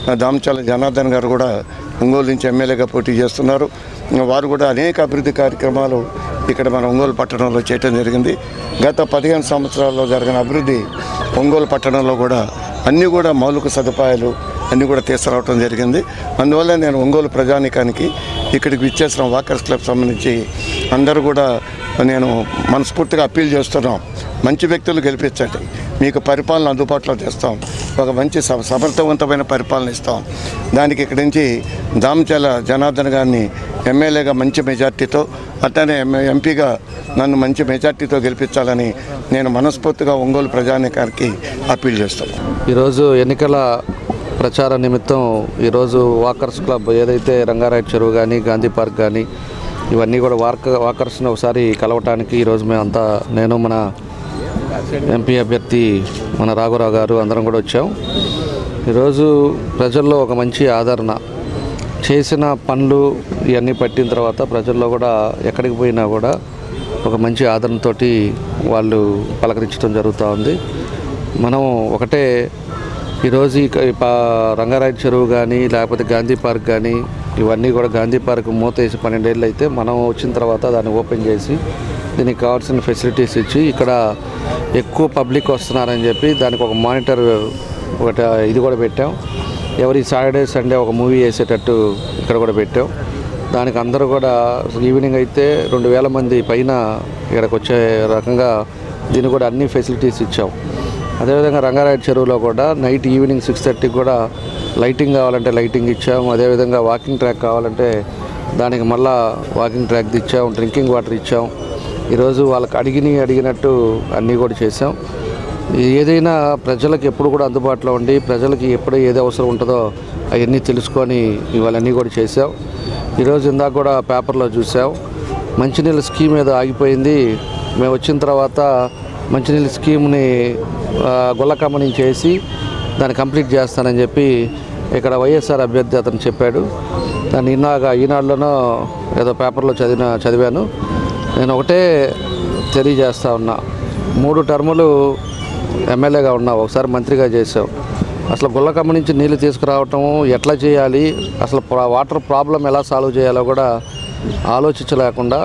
దామచాల జనార్దన్ గారు కూడా ఒంగోలు నుంచి ఎమ్మెల్యేగా పోటీ చేస్తున్నారు వారు కూడా అనేక అభివృద్ధి కార్యక్రమాలు ఇక్కడ మన ఒంగోలు పట్టణంలో చేయటం జరిగింది గత పదిహేను సంవత్సరాల్లో జరిగిన అభివృద్ధి ఒంగోలు పట్టణంలో కూడా అన్నీ కూడా మౌలిక సదుపాయాలు అన్నీ కూడా తీసుకురావడం జరిగింది అందువల్ల నేను ఒంగోలు ప్రజానికానికి ఇక్కడికి విచ్చేసిన వాకర్స్ క్లబ్ సంబంధించి అందరూ కూడా నేను మనస్ఫూర్తిగా అప్పీల్ చేస్తున్నాం మంచి వ్యక్తులు గెలిపించండి మీకు పరిపాలన అందుబాటులో తెస్తాం ఒక మంచి స- సమర్థవంతమైన పరిపాలన ఇస్తాం దానికి ఇక్కడి నుంచి దామచల జనార్దన్ గారిని ఎమ్మెల్యేగా మంచి మెజార్టీతో అట్లనే ఎమ్- ఎంపీగా నన్ను మంచి మెజార్టీతో గెలిపించాలని నేను మనస్ఫూర్తిగా ఒంగోలు ప్రజానికానికి అప్పీల్ చేస్తాను ఈరోజు ఎన్నికల ప్రచార నిమిత్తం ఈరోజు వాకర్స్ క్లబ్ ఏదైతే రంగారాయ చెరువు కానీ గాంధీ పార్క్ కానీ ఇవన్నీ కూడా వాక వాకర్స్ని ఒకసారి కలవటానికి ఈరోజు మేమంతా నేను మన ఎంపీ అభ్యర్థి మన రాఘవరావు గారు అందరం కూడా వచ్చాం ఈరోజు ప్రజల్లో ఒక మంచి ఆదరణ చేసిన పనులు ఇవన్నీ పట్టిన తర్వాత ప్రజల్లో కూడా ఎక్కడికి పోయినా కూడా ఒక మంచి ఆదరణతోటి వాళ్ళు పలకరించడం జరుగుతూ ఉంది మనం ఒకటే ఈరోజు ఈ క- ఈ పా రంగారాయ చెరువు కానీ లేకపోతే గాంధీ పార్క్ కానీ ఇవన్నీ కూడా గాంధీ పార్క్ మూతేసి పన్నెండేళ్ళు అయితే మనం వచ్చిన తర్వాత దాన్ని ఓపెన్ చేసి దీనికి కావాల్సిన ఫెసిలిటీస్ ఇచ్చి ఇక్కడ ఎక్కువ పబ్లిక్ వస్తున్నారని చెప్పి దానికి ఒక మానిటర్ ఒకటి ఇది కూడా పెట్టాం ఎవరి సాటర్డే సండే ఒక మూవీ వేసేటట్టు ఇక్కడ కూడా పెట్టాం దానికి అందరూ కూడా ఈవినింగ్ అయితే రెండు వేల మంది పైన ఇక్కడికి వచ్చే రకంగా దీనికి కూడా అన్ని ఫెసిలిటీస్ ఇచ్చాం అదేవిధంగా రంగారాయ చెరువులో కూడా నైట్ ఈవినింగ్ సిక్స్ థర్టీకి కూడా లైటింగ్ కావాలంటే లైటింగ్ ఇచ్చాం అదేవిధంగా వాకింగ్ ట్రాక్ కావాలంటే దానికి మళ్ళా వాకింగ్ ట్రాక్ ఇచ్చాం డ్రింకింగ్ వాటర్ ఇచ్చాం ఈరోజు వాళ్ళకి అడిగిని అడిగినట్టు అన్నీ కూడా చేసాం ఏదైనా ప్రజలకు ఎప్పుడు కూడా అందుబాటులో ఉండి ప్రజలకి ఎప్పుడు ఏది అవసరం ఉంటుందో అవన్నీ తెలుసుకొని ఇవాళన్నీ కూడా చేసాం ఈరోజు ఇందాక కూడా పేపర్లో చూసాం మంచినీళ్ళ స్కీమ్ ఏదో ఆగిపోయింది మేము వచ్చిన తర్వాత మంచినీళ్ళ స్కీమ్ని ఆ, గొల్లకమ్మ నుంచి వేసి దాన్ని కంప్లీట్ చేస్తానని చెప్పి ఇక్కడ వైఎస్ఆర్ అభ్యర్థి అతను చెప్పాడు దాన్ని ఇన్నాక ఈనాడులోనో ఏదో పేపర్లో చదివిన చదివాను నేను ఒకటే తెలియజేస్తా ఉన్నా మూడు టర్ములు ఎమ్మెల్యేగా ఉన్నావు ఒకసారి మంత్రిగా చేసావు అసలు గుల్లకమ్మ నుంచి నీళ్లు తీసుకురావటం ఎట్లా చేయాలి అసలు ప్రా- వాటర్ ప్రాబ్లం ఎలా సాల్వ్ చేయాలో కూడా ఆలోచించలేకుండా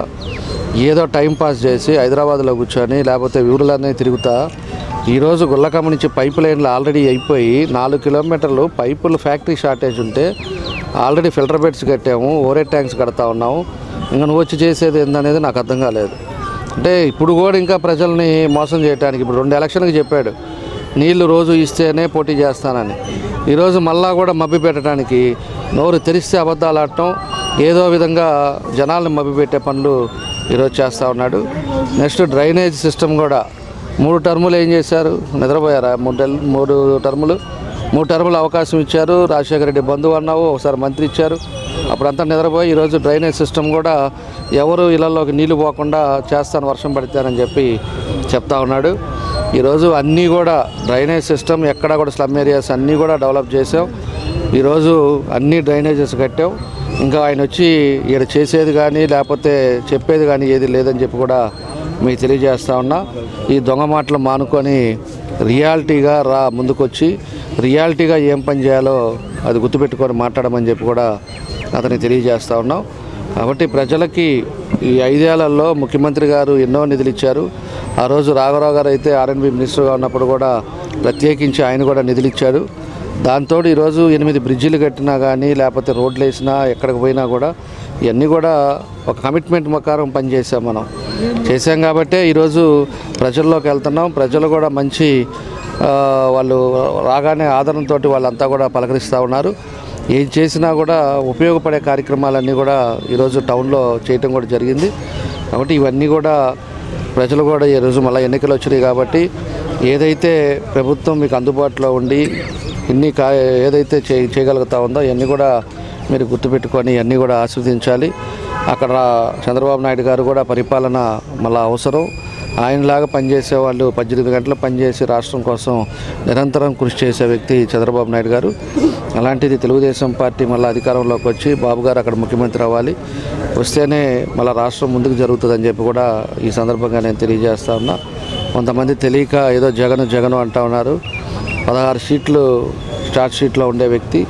ఏదో టైం పాస్ చేసి హైదరాబాద్లో కూర్చొని లేకపోతే ఊర్లన్నీ తిరుగుతా ఈరోజు గుల్లకమ్మ నుంచి పైప్ లైన్లు ఆల్రెడీ అయిపోయి నాలుగు కిలోమీటర్లు పైపులు ఫ్యాక్టరీ షార్టేజ్ ఉంటే ఆల్రెడీ ఫిల్టర్ బెడ్స్ కట్టాము ఓరే ట్యాంక్స్ కడతా ఉన్నాము ఇంకా నువ్వు వచ్చి చేసేది ఏందనేది నాకు అర్థం కాలేదు అంటే ఇప్పుడు కూడా ఇంకా ప్రజల్ని మోసం చేయడానికి ఇప్పుడు రెండు ఎలక్షన్కి చెప్పాడు నీళ్లు రోజు ఇస్తేనే పోటీ చేస్తానని ఈరోజు మళ్ళా కూడా మభ్య పెట్టడానికి నోరు తెరిస్తే అబద్ధాలు ఆడటం ఏదో విధంగా జనాల్ని మభ్యపెట్టే పనులు ఈరోజు చేస్తూ ఉన్నాడు నెక్స్ట్ డ్రైనేజ్ సిస్టమ్ కూడా మూడు టర్ములు ఏం చేశారు నిద్రపోయారా మూడు టెల్- మూడు టర్ములు మూడు టర్ములు అవకాశం ఇచ్చారు రాజశేఖర రెడ్డి బంధువు అన్నావు ఒకసారి మంత్రి ఇచ్చారు అప్పుడంతా నిద్రపోయి ఈరోజు డ్రైనేజ్ సిస్టమ్ కూడా ఎవరు ఇళ్లలోకి నీళ్లు పోకుండా చేస్తాను వర్షం పడితేనని చెప్పి చెప్తా ఉన్నాడు ఈరోజు అన్నీ కూడా డ్రైనేజ్ సిస్టమ్ ఎక్కడ కూడా స్లమ్ ఏరియాస్ అన్నీ కూడా డెవలప్ చేసాం ఈరోజు అన్ని డ్రైనేజెస్ కట్టాం ఇంకా ఆయన వచ్చి ఇక్కడ చేసేది కానీ లేకపోతే చెప్పేది కానీ ఏది లేదని చెప్పి కూడా మీకు తెలియజేస్తా ఉన్నా ఈ దొంగ మాటలు మానుకొని రియాలిటీగా రా ముందుకొచ్చి రియాలిటీగా ఏం పని చేయాలో అది గుర్తుపెట్టుకొని మాట్లాడమని చెప్పి కూడా అతనికి తెలియజేస్తా ఉన్నాం కాబట్టి ప్రజలకి ఈ ఐదేళ్లలో ముఖ్యమంత్రి గారు ఎన్నో నిధులు ఇచ్చారు ఆ రోజు రాఘవరావు గారు అయితే ఆర్ఎన్బి మినిస్టర్గా ఉన్నప్పుడు కూడా ప్రత్యేకించి ఆయన కూడా నిధులు ఇచ్చారు దాంతో ఈరోజు ఎనిమిది బ్రిడ్జిలు కట్టినా కానీ లేకపోతే రోడ్లు వేసినా ఎక్కడికి పోయినా కూడా ఇవన్నీ కూడా ఒక కమిట్మెంట్ ప్రకారం పనిచేసాం మనం చేసాం కాబట్టే ఈరోజు ప్రజల్లోకి వెళ్తున్నాం ప్రజలు కూడా మంచి ఆ, వాళ్ళు రాగానే ఆదరణతో వాళ్ళంతా కూడా పలకరిస్తూ ఉన్నారు ఏం చేసినా కూడా ఉపయోగపడే కార్యక్రమాలన్నీ కూడా ఈరోజు టౌన్లో చేయటం కూడా జరిగింది కాబట్టి ఇవన్నీ కూడా ప్రజలు కూడా ఈరోజు మళ్ళీ ఎన్నికలు వచ్చినాయి కాబట్టి ఏదైతే ప్రభుత్వం మీకు అందుబాటులో ఉండి ఇన్ని కా ఏదైతే చే చేయగలుగుతా ఉందో ఇవన్నీ కూడా మీరు గుర్తుపెట్టుకొని ఇవన్నీ కూడా ఆస్వాదించాలి అక్కడ చంద్రబాబు నాయుడు గారు కూడా పరిపాలన మళ్ళీ అవసరం ఆయనలాగా పనిచేసే వాళ్ళు పద్దెనిమిది గంటలు పనిచేసి రాష్ట్రం కోసం నిరంతరం కృషి చేసే వ్యక్తి చంద్రబాబు నాయుడు గారు అలాంటిది తెలుగుదేశం పార్టీ మళ్ళీ అధికారంలోకి వచ్చి బాబు గారు అక్కడ ముఖ్యమంత్రి అవ్వాలి వస్తేనే మళ్ళీ రాష్ట్రం ముందుకు జరుగుతుందని చెప్పి కూడా ఈ సందర్భంగా నేను తెలియజేస్తా ఉన్నా కొంతమంది తెలియక ఏదో జగను జగను అంటా ఉన్నారు పదహారు సీట్లు స్టార్ట్ షీట్లో ఉండే వ్యక్తి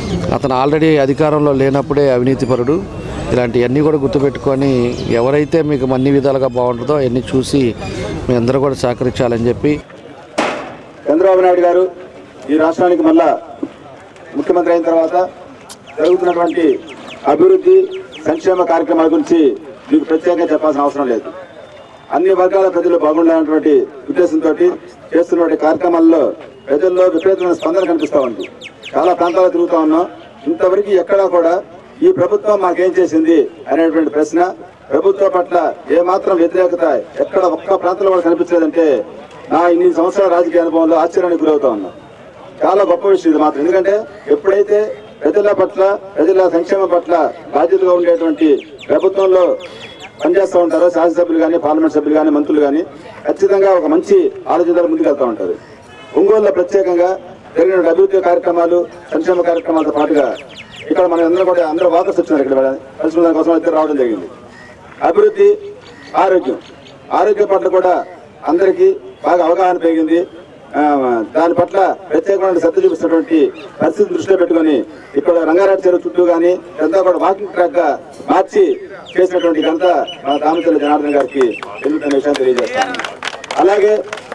అతను ఆల్రెడీ అధికారంలో లేనప్పుడే అవినీతిపరుడు ఇలాంటివన్నీ కూడా గుర్తుపెట్టుకొని ఎవరైతే మీకు అన్ని విధాలుగా బాగుంటుందో అవన్నీ చూసి మీ అందరూ కూడా సహకరించాలని చెప్పి చంద్రబాబు నాయుడు గారు ఈ రాష్ట్రానికి మళ్ళా ముఖ్యమంత్రి అయిన తర్వాత జరుగుతున్నటువంటి అభివృద్ధి సంక్షేమ కార్యక్రమాల గురించి మీకు ప్రత్యేకంగా చెప్పాల్సిన అవసరం లేదు అన్ని వర్గాల ప్రజలు బాగుండాలన్నటువంటి ఉద్దేశంతో చేస్తున్నటువంటి కార్యక్రమాల్లో ప్రజల్లో విపరీతమైన స్పందన కనిపిస్తా ఉంది చాలా ప్రాంతాల్లో తిరుగుతా ఉన్నాం ఇంతవరకు ఎక్కడా కూడా ఈ ప్రభుత్వం మాకేం చేసింది అనేటువంటి ప్రశ్న ప్రభుత్వం పట్ల ఏమాత్రం వ్యతిరేకత ఎక్కడ ఒక్క ప్రాంతంలో కూడా కనిపించలేదంటే నా ఇన్ని సంవత్సరాల రాజకీయ అనుభవంలో ఆశ్చర్యానికి గురవుతా ఉన్నా చాలా గొప్ప విషయం ఇది మాత్రం ఎందుకంటే ఎప్పుడైతే ప్రజల పట్ల ప్రజల సంక్షేమం పట్ల బాధ్యతగా ఉండేటువంటి ప్రభుత్వంలో పనిచేస్తూ ఉంటారో శాసనసభ్యులు కానీ పార్లమెంట్ సభ్యులు కానీ మంత్రులు కానీ ఖచ్చితంగా ఒక మంచి ఆలోచనతో ముందుకెళ్తూ ఉంటారు ఒంగోలులో ప్రత్యేకంగా జరిగిన అభివృద్ధి కార్యక్రమాలు సంక్షేమ కార్యక్రమాలతో పాటుగా ఇక్కడ మన అందరూ కూడా అందరూ వాకర్స్ వచ్చినారు ఇక్కడ పరిశుభ్రం కోసం అయితే రావడం జరిగింది అభివృద్ధి ఆరోగ్యం ఆరోగ్యం పట్ల కూడా అందరికీ బాగా అవగాహన పెరిగింది ఆ, దాని పట్ల ప్రత్యేకమైన శ్రద్ధ చూపిస్తున్నటువంటి పరిస్థితిని దృష్టిలో పెట్టుకొని ఇక్కడ రంగారావు చెరువు చుట్టూ కానీ ఇదంతా కూడా వాకింగ్ ట్రాక్ గా మార్చి చేసినటువంటి ఘనత మన దామచల్ల జనార్దన్ గారికి ఎందుకనే విషయం తెలియజేస్తాను అలాగే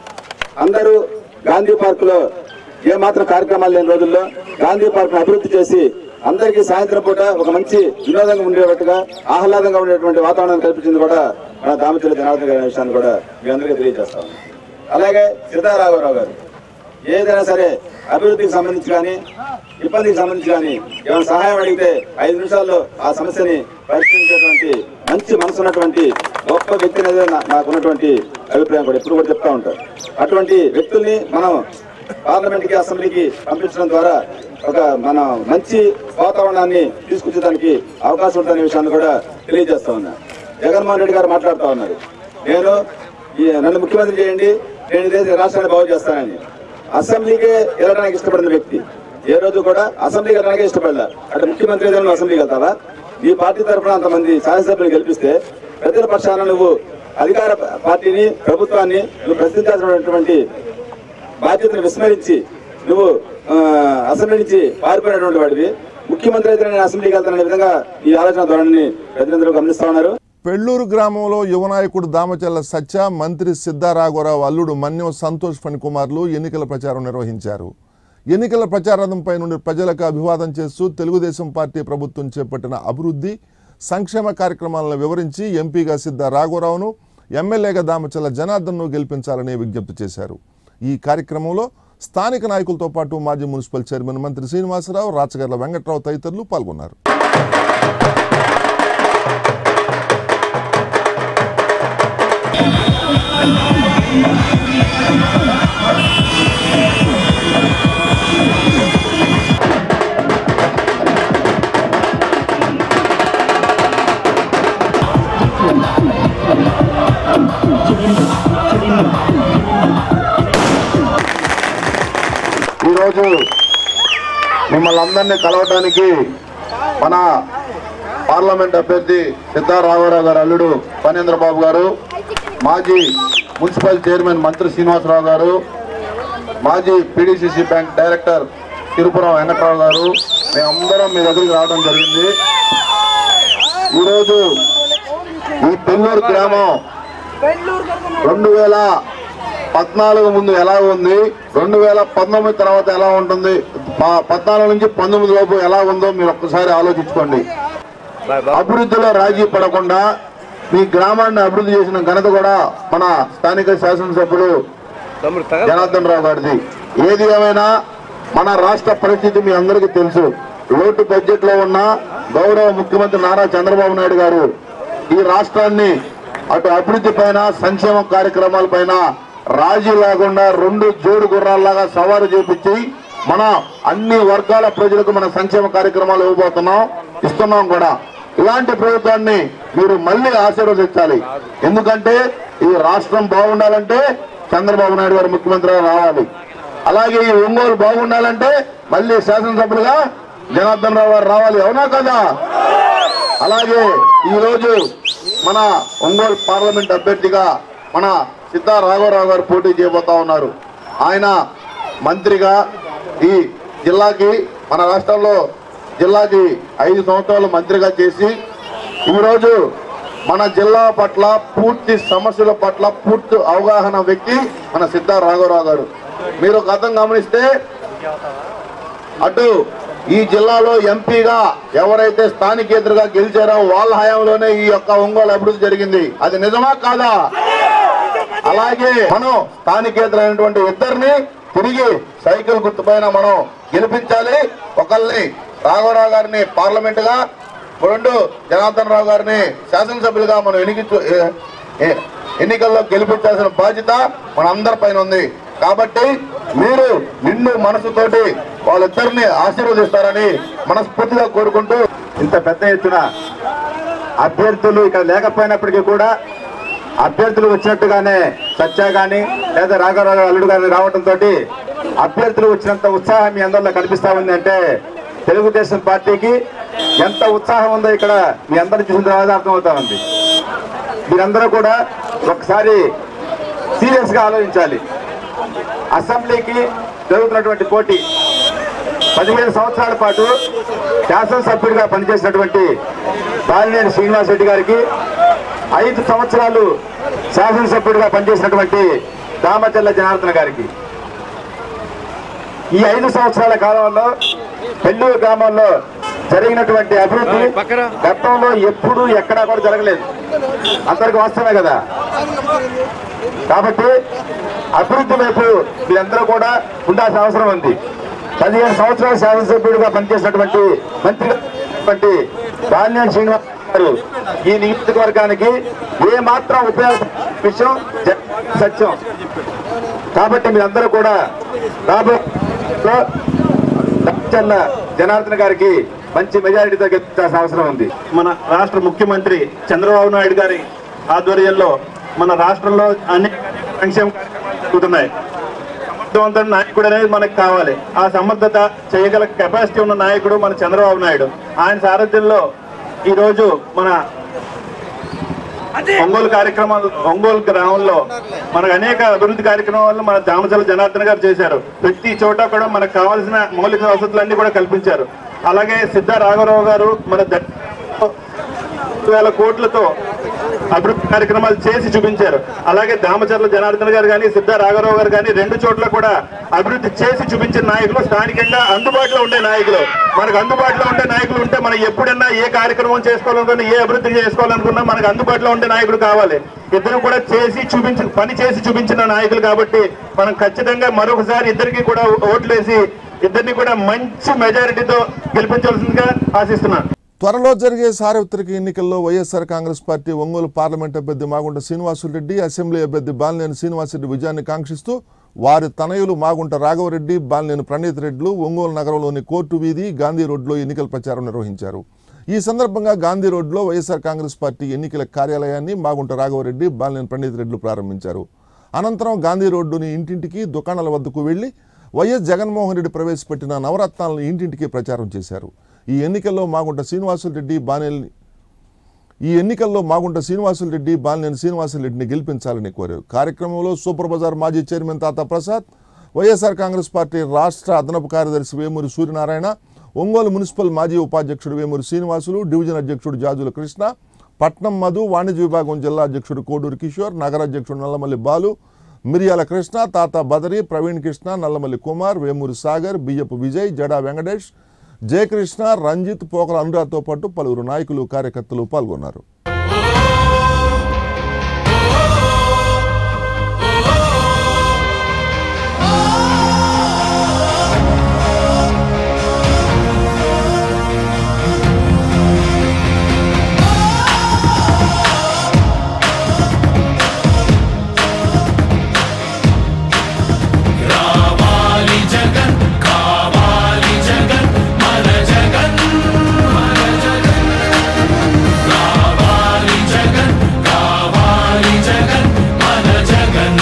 అందరూ గాంధీ పార్క్ లో ఏ మాత్రం కార్యక్రమాలు లేని రోజుల్లో గాంధీ పార్క్ అభివృద్ధి చేసి అందరికీ సాయంత్రం పూట ఒక మంచి వినోదంగా ఉండేటట్టుగా ఆహ్లాదంగా ఉండేటువంటి వాతావరణం కల్పించింది కూడా మన దామచల్ల జనార్దన్ గారి విషయాన్ని కూడా మీ అందరికీ తెలియజేస్తాం అలాగే సీతారాఘవరావు గారు ఏదైనా సరే అభివృద్ధికి సంబంధించి కానీ ఇబ్బందికి సంబంధించి కానీ ఏమైనా సహాయం అడిగితే ఐదు నిమిషాల్లో ఆ సమస్యని పరిష్కరించేటువంటి మంచి మనసు ఉన్నటువంటి గొప్ప వ్యక్తి అనేది నా- నాకు ఉన్నటువంటి అభిప్రాయం కూడా ఎప్పుడు కూడా చెప్తా ఉంటారు అటువంటి వ్యక్తుల్ని మనం పార్లమెంట్ కి అసెంబ్లీకి పంపించడం ద్వారా ఒక మన మంచి వాతావరణాన్ని తీసుకొచ్చేదానికి అవకాశం ఉంటుందనే విషయాన్ని కూడా తెలియజేస్తా ఉన్నా జగన్మోహన్ రెడ్డి గారు మాట్లాడుతూ ఉన్నారు నేను ఈ నన్ను ముఖ్యమంత్రి చేయండి నేను ఇదే రాష్ట్రాన్ని బాగు చేస్తానని అసెంబ్లీకే వెళ్ళడానికి ఇష్టపడిన వ్యక్తి ఏ రోజు కూడా అసెంబ్లీకి వెళ్ళడానికి ఇష్టపడలే అటు ముఖ్యమంత్రి ఏదైనా నువ్వు అసెంబ్లీకి వెళ్తావా నీ పార్టీ తరఫున అంతమంది శాసనసభ్యులు గెలిపిస్తే ప్రజల పక్షాన నువ్వు అధికార పార్టీని ప్రభుత్వాన్ని నువ్వు ప్రశ్నించాల్సినటువంటి బాధ్యతను విస్మరించి నువ్వు ఆ, అసెంబ్లీ నుంచి పారిపోయినటువంటి వాడివి ముఖ్యమంత్రి అయితే నేను అసెంబ్లీకి వెళ్తాననే విధంగా ఈ ఆలోచన ధోరణిని ప్రజలందరూ గమనిస్తా ఉన్నారు పెళ్ళూరు గ్రామంలో యువనాయకుడు దామచల్ల సత్య మంత్రి సిద్ధారాఘవరావు అల్లుడు మన్యం సంతోష్ ఫణికుమార్లు ఎన్నికల ప్రచారం నిర్వహించారు ఎన్నికల ప్రచారంపై నుండి ప్రజలకు అభివాదం చేస్తూ తెలుగుదేశం పార్టీ ప్రభుత్వం చేపట్టిన అభివృద్ధి సంక్షేమ కార్యక్రమాలను వివరించి ఎంపీగా సిద్ధ రాఘవరావును ఎమ్మెల్యేగా దామచల్ల జనార్దన్ను గెలిపించాలని విజ్ఞప్తి చేశారు ఈ కార్యక్రమంలో స్థానిక నాయకులతో పాటు మాజీ మున్సిపల్ చైర్మన్ మంత్రి శ్రీనివాసరావు రాచగర్ల వెంకట్రావు తదితరులు పాల్గొన్నారు ఈరోజు మిమ్మల్ని అందరినీ కలవటానికి మన పార్లమెంట్ అభ్యర్థి సిద్ధారాఘవరావు గారు అల్లుడు పనేంద్ర బాబు గారు మాజీ మున్సిపల్ చైర్మన్ మంత్రి శ్రీనివాసరావు గారు మాజీ PDCC bank director Tirupuram Venkatrao గారు మేమందరం మీ దగ్గరికి రావడం జరిగింది ఈరోజు ఈ పెన్నూరు గ్రామం రెండు వేల పద్నాలుగు ముందు ఎలా ఉంది రెండు వేల పంతొమ్మిది తర్వాత ఎలా ఉంటుంది ప- పద్నాలుగు నుంచి పంతొమ్మిది లోపు ఎలా ఉందో మీరు ఒక్కసారి ఆలోచించుకోండి అభివృద్ధిలో రాజీ పడకుండా మీ గ్రామాన్ని అభివృద్ధి చేసిన ఘనత కూడా మన స్థానిక శాసనసభ్యులు జనార్దన్ రావు గారిది ఏది ఏమైనా మన రాష్ట్ర పరిస్థితి మీ అందరికీ తెలుసు లోటు బడ్జెట్ లో ఉన్న గౌరవ ముఖ్యమంత్రి నారా చంద్రబాబు నాయుడు గారు ఈ రాష్ట్రాన్ని అటు అభివృద్ధి పైన సంక్షేమ కార్యక్రమాల పైన రాజీ లేకుండా రెండు జోడు గుర్రాల్లాగా సవారు చేపించి మన అన్ని వర్గాల ప్రజలకు మన సంక్షేమ కార్యక్రమాలు ఇవ్వబోతున్నాం ఇస్తున్నాం కూడా ఇలాంటి ప్రభుత్వాన్ని మీరు మళ్ళీ ఆశీర్వదించాలి ఎందుకంటే ఈ రాష్ట్రం బాగుండాలంటే చంద్రబాబు నాయుడు గారు ముఖ్యమంత్రిగా రావాలి అలాగే ఈ ఒంగోలు బాగుండాలంటే మళ్ళీ శాసనసభ్యులుగా జనార్దన్ రావు గారు రావాలి అవునా కదా అలాగే ఈ రోజు మన ఒంగోలు పార్లమెంట్ అభ్యర్థిగా మన సిద్ధా రాఘవరావు గారు పోటీ చేయబోతా ఉన్నారు ఆయన మంత్రిగా ఈ జిల్లాకి మన రాష్ట్రంలో జిల్లాకి ఐదు సంవత్సరాలు మంత్రిగా చేసి ఈరోజు మన జిల్లా పట్ల పూర్తి సమస్యల పట్ల పూర్తి అవగాహన వ్యక్తి మన సిద్ధా రాఘవరావు గారు మీరు గతం గమనిస్తే అటు ఈ జిల్లాలో ఎంపీగా ఎవరైతే స్థానికేతరుగా గెలిచారో వాళ్ళ హయాంలోనే ఈ యొక్క ఒంగోలు అభివృద్ధి జరిగింది అది నిజమా కాదా అలాగే మనం స్థానికేతరైనటువంటి ఇద్దరిని తిరిగి సైకిల్ గుర్తుపైన మనం గెలిపించాలి ఒకళ్ళని రాఘవరావు గారిని పార్లమెంట్ గా రెండు జనార్దన్ రావు గారిని శాసనసభ్యులుగా మనం ఎన్నిక ఎన్నికల్లో గెలిపించాల్సిన బాధ్యత మన అందరి పైన ఉంది కాబట్టి మీరు నిండు మనసుతోటి వాళ్ళిద్దరిని ఆశీర్వదిస్తారని మనస్ఫూర్తిగా కోరుకుంటూ ఇంత పెద్ద ఎత్తున అభ్యర్థులు ఇక్కడ లేకపోయినప్పటికీ కూడా అభ్యర్థులు వచ్చినట్టుగానే సత్య గాని లేదా రాఘవరావు అల్లుడు గాని రావడంతో అభ్యర్థులు వచ్చినంత ఉత్సాహం మీ అందరిలో కనిపిస్తా ఉంది అంటే తెలుగుదేశం పార్టీకి ఎంత ఉత్సాహం ఉందో ఇక్కడ మీ అందరిని చూసిన తర్వాత అర్థమవుతా ఉంది మీరందరూ కూడా ఒకసారి సీరియస్ గా ఆలోచించాలి అసెంబ్లీకి జరుగుతున్నటువంటి పోటీ పదిహేను సంవత్సరాల పాటు శాసనసభ్యుడిగా పనిచేసినటువంటి బాలినేని శ్రీనివాస్ రెడ్డి గారికి ఐదు సంవత్సరాలు శాసనసభ్యుడిగా పనిచేసినటువంటి దామచల్ల జనార్దన్ గారికి ఈ ఐదు సంవత్సరాల కాలంలో పెళ్ళూరు గ్రామంలో జరిగినటువంటి అభివృద్ధి గతంలో ఎప్పుడూ ఎక్కడా కూడా జరగలేదు అందరికి వాస్తవమే కదా కాబట్టి అభివృద్ధి వైపు మీరందరూ కూడా ఉండాల్సిన అవసరం ఉంది పదిహేను సంవత్సరాలు శాసనసభ్యుడిగా పనిచేసినటువంటి మంత్రి బాలినేని శ్రీనివాస్ గారు ఈ నియోజకవర్గానికి ఏ మాత్రం ఉపయోగ విషయం జ- సత్యం కాబట్టి మీరందరూ కూడా రాబోయే చల్ల జనార్దన్ గారికి మంచి మెజారిటీతో గెలిపించాల్సిన అవసరం ఉంది మన రాష్ట్ర ముఖ్యమంత్రి చంద్రబాబు నాయుడు గారి ఆధ్వర్యంలో మన రాష్ట్రంలో అనేక సంక్షేమ కార్యక్రమాలు జరుగుతున్నాయి సమర్థవంతమైన నాయకుడు అనేది మనకు కావాలి ఆ సమర్థత చేయగల కెపాసిటీ ఉన్న నాయకుడు మన చంద్రబాబు నాయుడు ఆయన సారథ్యంలో ఈరోజు మన ఒంగోలు కార్యక్రమాలు ఒంగోలు గ్రామంలో మనకు అనేక అభివృద్ధి కార్యక్రమాలను మన దామచల జనార్దన్ గారు చేశారు ప్రతి చోట కూడా మనకు కావాల్సిన మౌలిక వసతులన్నీ కూడా కల్పించారు అలాగే సిద్ధ రాఘవరావు గారు మన ద- వేల కోట్లతో అభివృద్ధి కార్యక్రమాలు చేసి చూపించారు అలాగే దామచర్ల జనార్దన్ గారు కానీ సిద్ధ రాఘవరావు గారు కానీ రెండు చోట్ల కూడా అభివృద్ధి చేసి చూపించిన నాయకులు స్థానికంగా అందుబాటులో ఉండే నాయకులు మనకు అందుబాటులో ఉండే నాయకులు ఉంటే మనం ఎప్పుడన్నా ఏ కార్యక్రమం చేసుకోవాలనుకున్నా ఏ అభివృద్ధి చేసుకోవాలనుకున్నా మనకు అందుబాటులో ఉండే నాయకుడు కావాలి ఇద్దరు కూడా చేసి చూపించి పని చేసి చూపించిన నాయకులు కాబట్టి మనం ఖచ్చితంగా మరొకసారి ఇద్దరికి కూడా ఓట్లేసి ఇద్దరిని కూడా మంచి మెజారిటీతో గెలిపించాల్సిందిగా ఆశిస్తున్నాను త్వరలో జరిగే సార్వత్రిక ఎన్నికల్లో YSR Congress party Ongole parliament అభ్యర్థి మాగుంట శ్రీనివాసులరెడ్డి అసెంబ్లీ అభ్యర్థి బాలినేని శ్రీనివాసరెడ్డి విజయాన్ని కాంక్షిస్తూ వారి తనయులు మాగుంట రాఘవరెడ్డి బాలినేని ప్రణీత్ రెడ్డిలు ఒంగోలు నగరంలోని కోర్టు వీధి గాంధీ రోడ్లో ఎన్నికల ప్రచారం నిర్వహించారు ఈ సందర్భంగా గాంధీ రోడ్లో వైఎస్ఆర్ కాంగ్రెస్ పార్టీ ఎన్నికల కార్యాలయాన్ని మాగుంట రాఘవరెడ్డి బాలినేని ప్రణీత్ రెడ్డిలు ప్రారంభించారు అనంతరం గాంధీ రోడ్డుని ఇంటింటికి దుకాణాల వద్దకు వెళ్లి వైఎస్ జగన్మోహన్ రెడ్డి ప్రవేశపెట్టిన నవరత్నాలను ఇంటింటికి ప్రచారం చేశారు ఈ ఎన్నికల్లో మాగుంట శ్రీనివాసులరెడ్డి బానేల్ని ఈ ఎన్నికల్లో మాగుంట శ్రీనివాసులరెడ్డి బాలినేని శ్రీనివాసులరెడ్డిని గెలిపించాలని కోరారు కార్యక్రమంలో సూపర్ బజార్ మాజీ చైర్మన్ తాత ప్రసాద్ వైఎస్ఆర్ కాంగ్రెస్ పార్టీ రాష్ట్ర అదనపు కార్యదర్శి వేమూరి సూర్యనారాయణ ఒంగోలు మున్సిపల్ మాజీ ఉపాధ్యక్షుడు వేమూరి శ్రీనివాసులు డివిజన్ అధ్యక్షుడు జాజుల కృష్ణ పట్నం మధు వాణిజ్య విభాగం జిల్లా అధ్యక్షుడు కోడూరు కిషోర్ నగర అధ్యక్షుడు నల్లమల్లి బాలు మిరియాల కృష్ణ తాత బదరి ప్రవీణ్ కృష్ణ నల్లమల్లి కుమార్ వేమూరి సాగర్ బియ్యపు విజయ్ జడా వెంకటేష్ జయకృష్ణ రంజిత్ పోకల అనురాగ్తో పాటు పలువురు నాయకులు కార్యకర్తలు పాల్గొన్నారు రావాలి జగన్ కావాలి జగన్ మన జగన్ మన జగన్ రావాలి జగన్ కావాలి జగన్ మన జగన్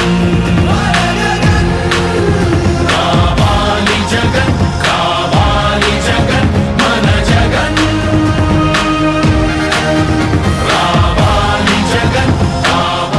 రావాలి జగన్ కావాలి జగన్ మన జగన్ రావాలి జగన్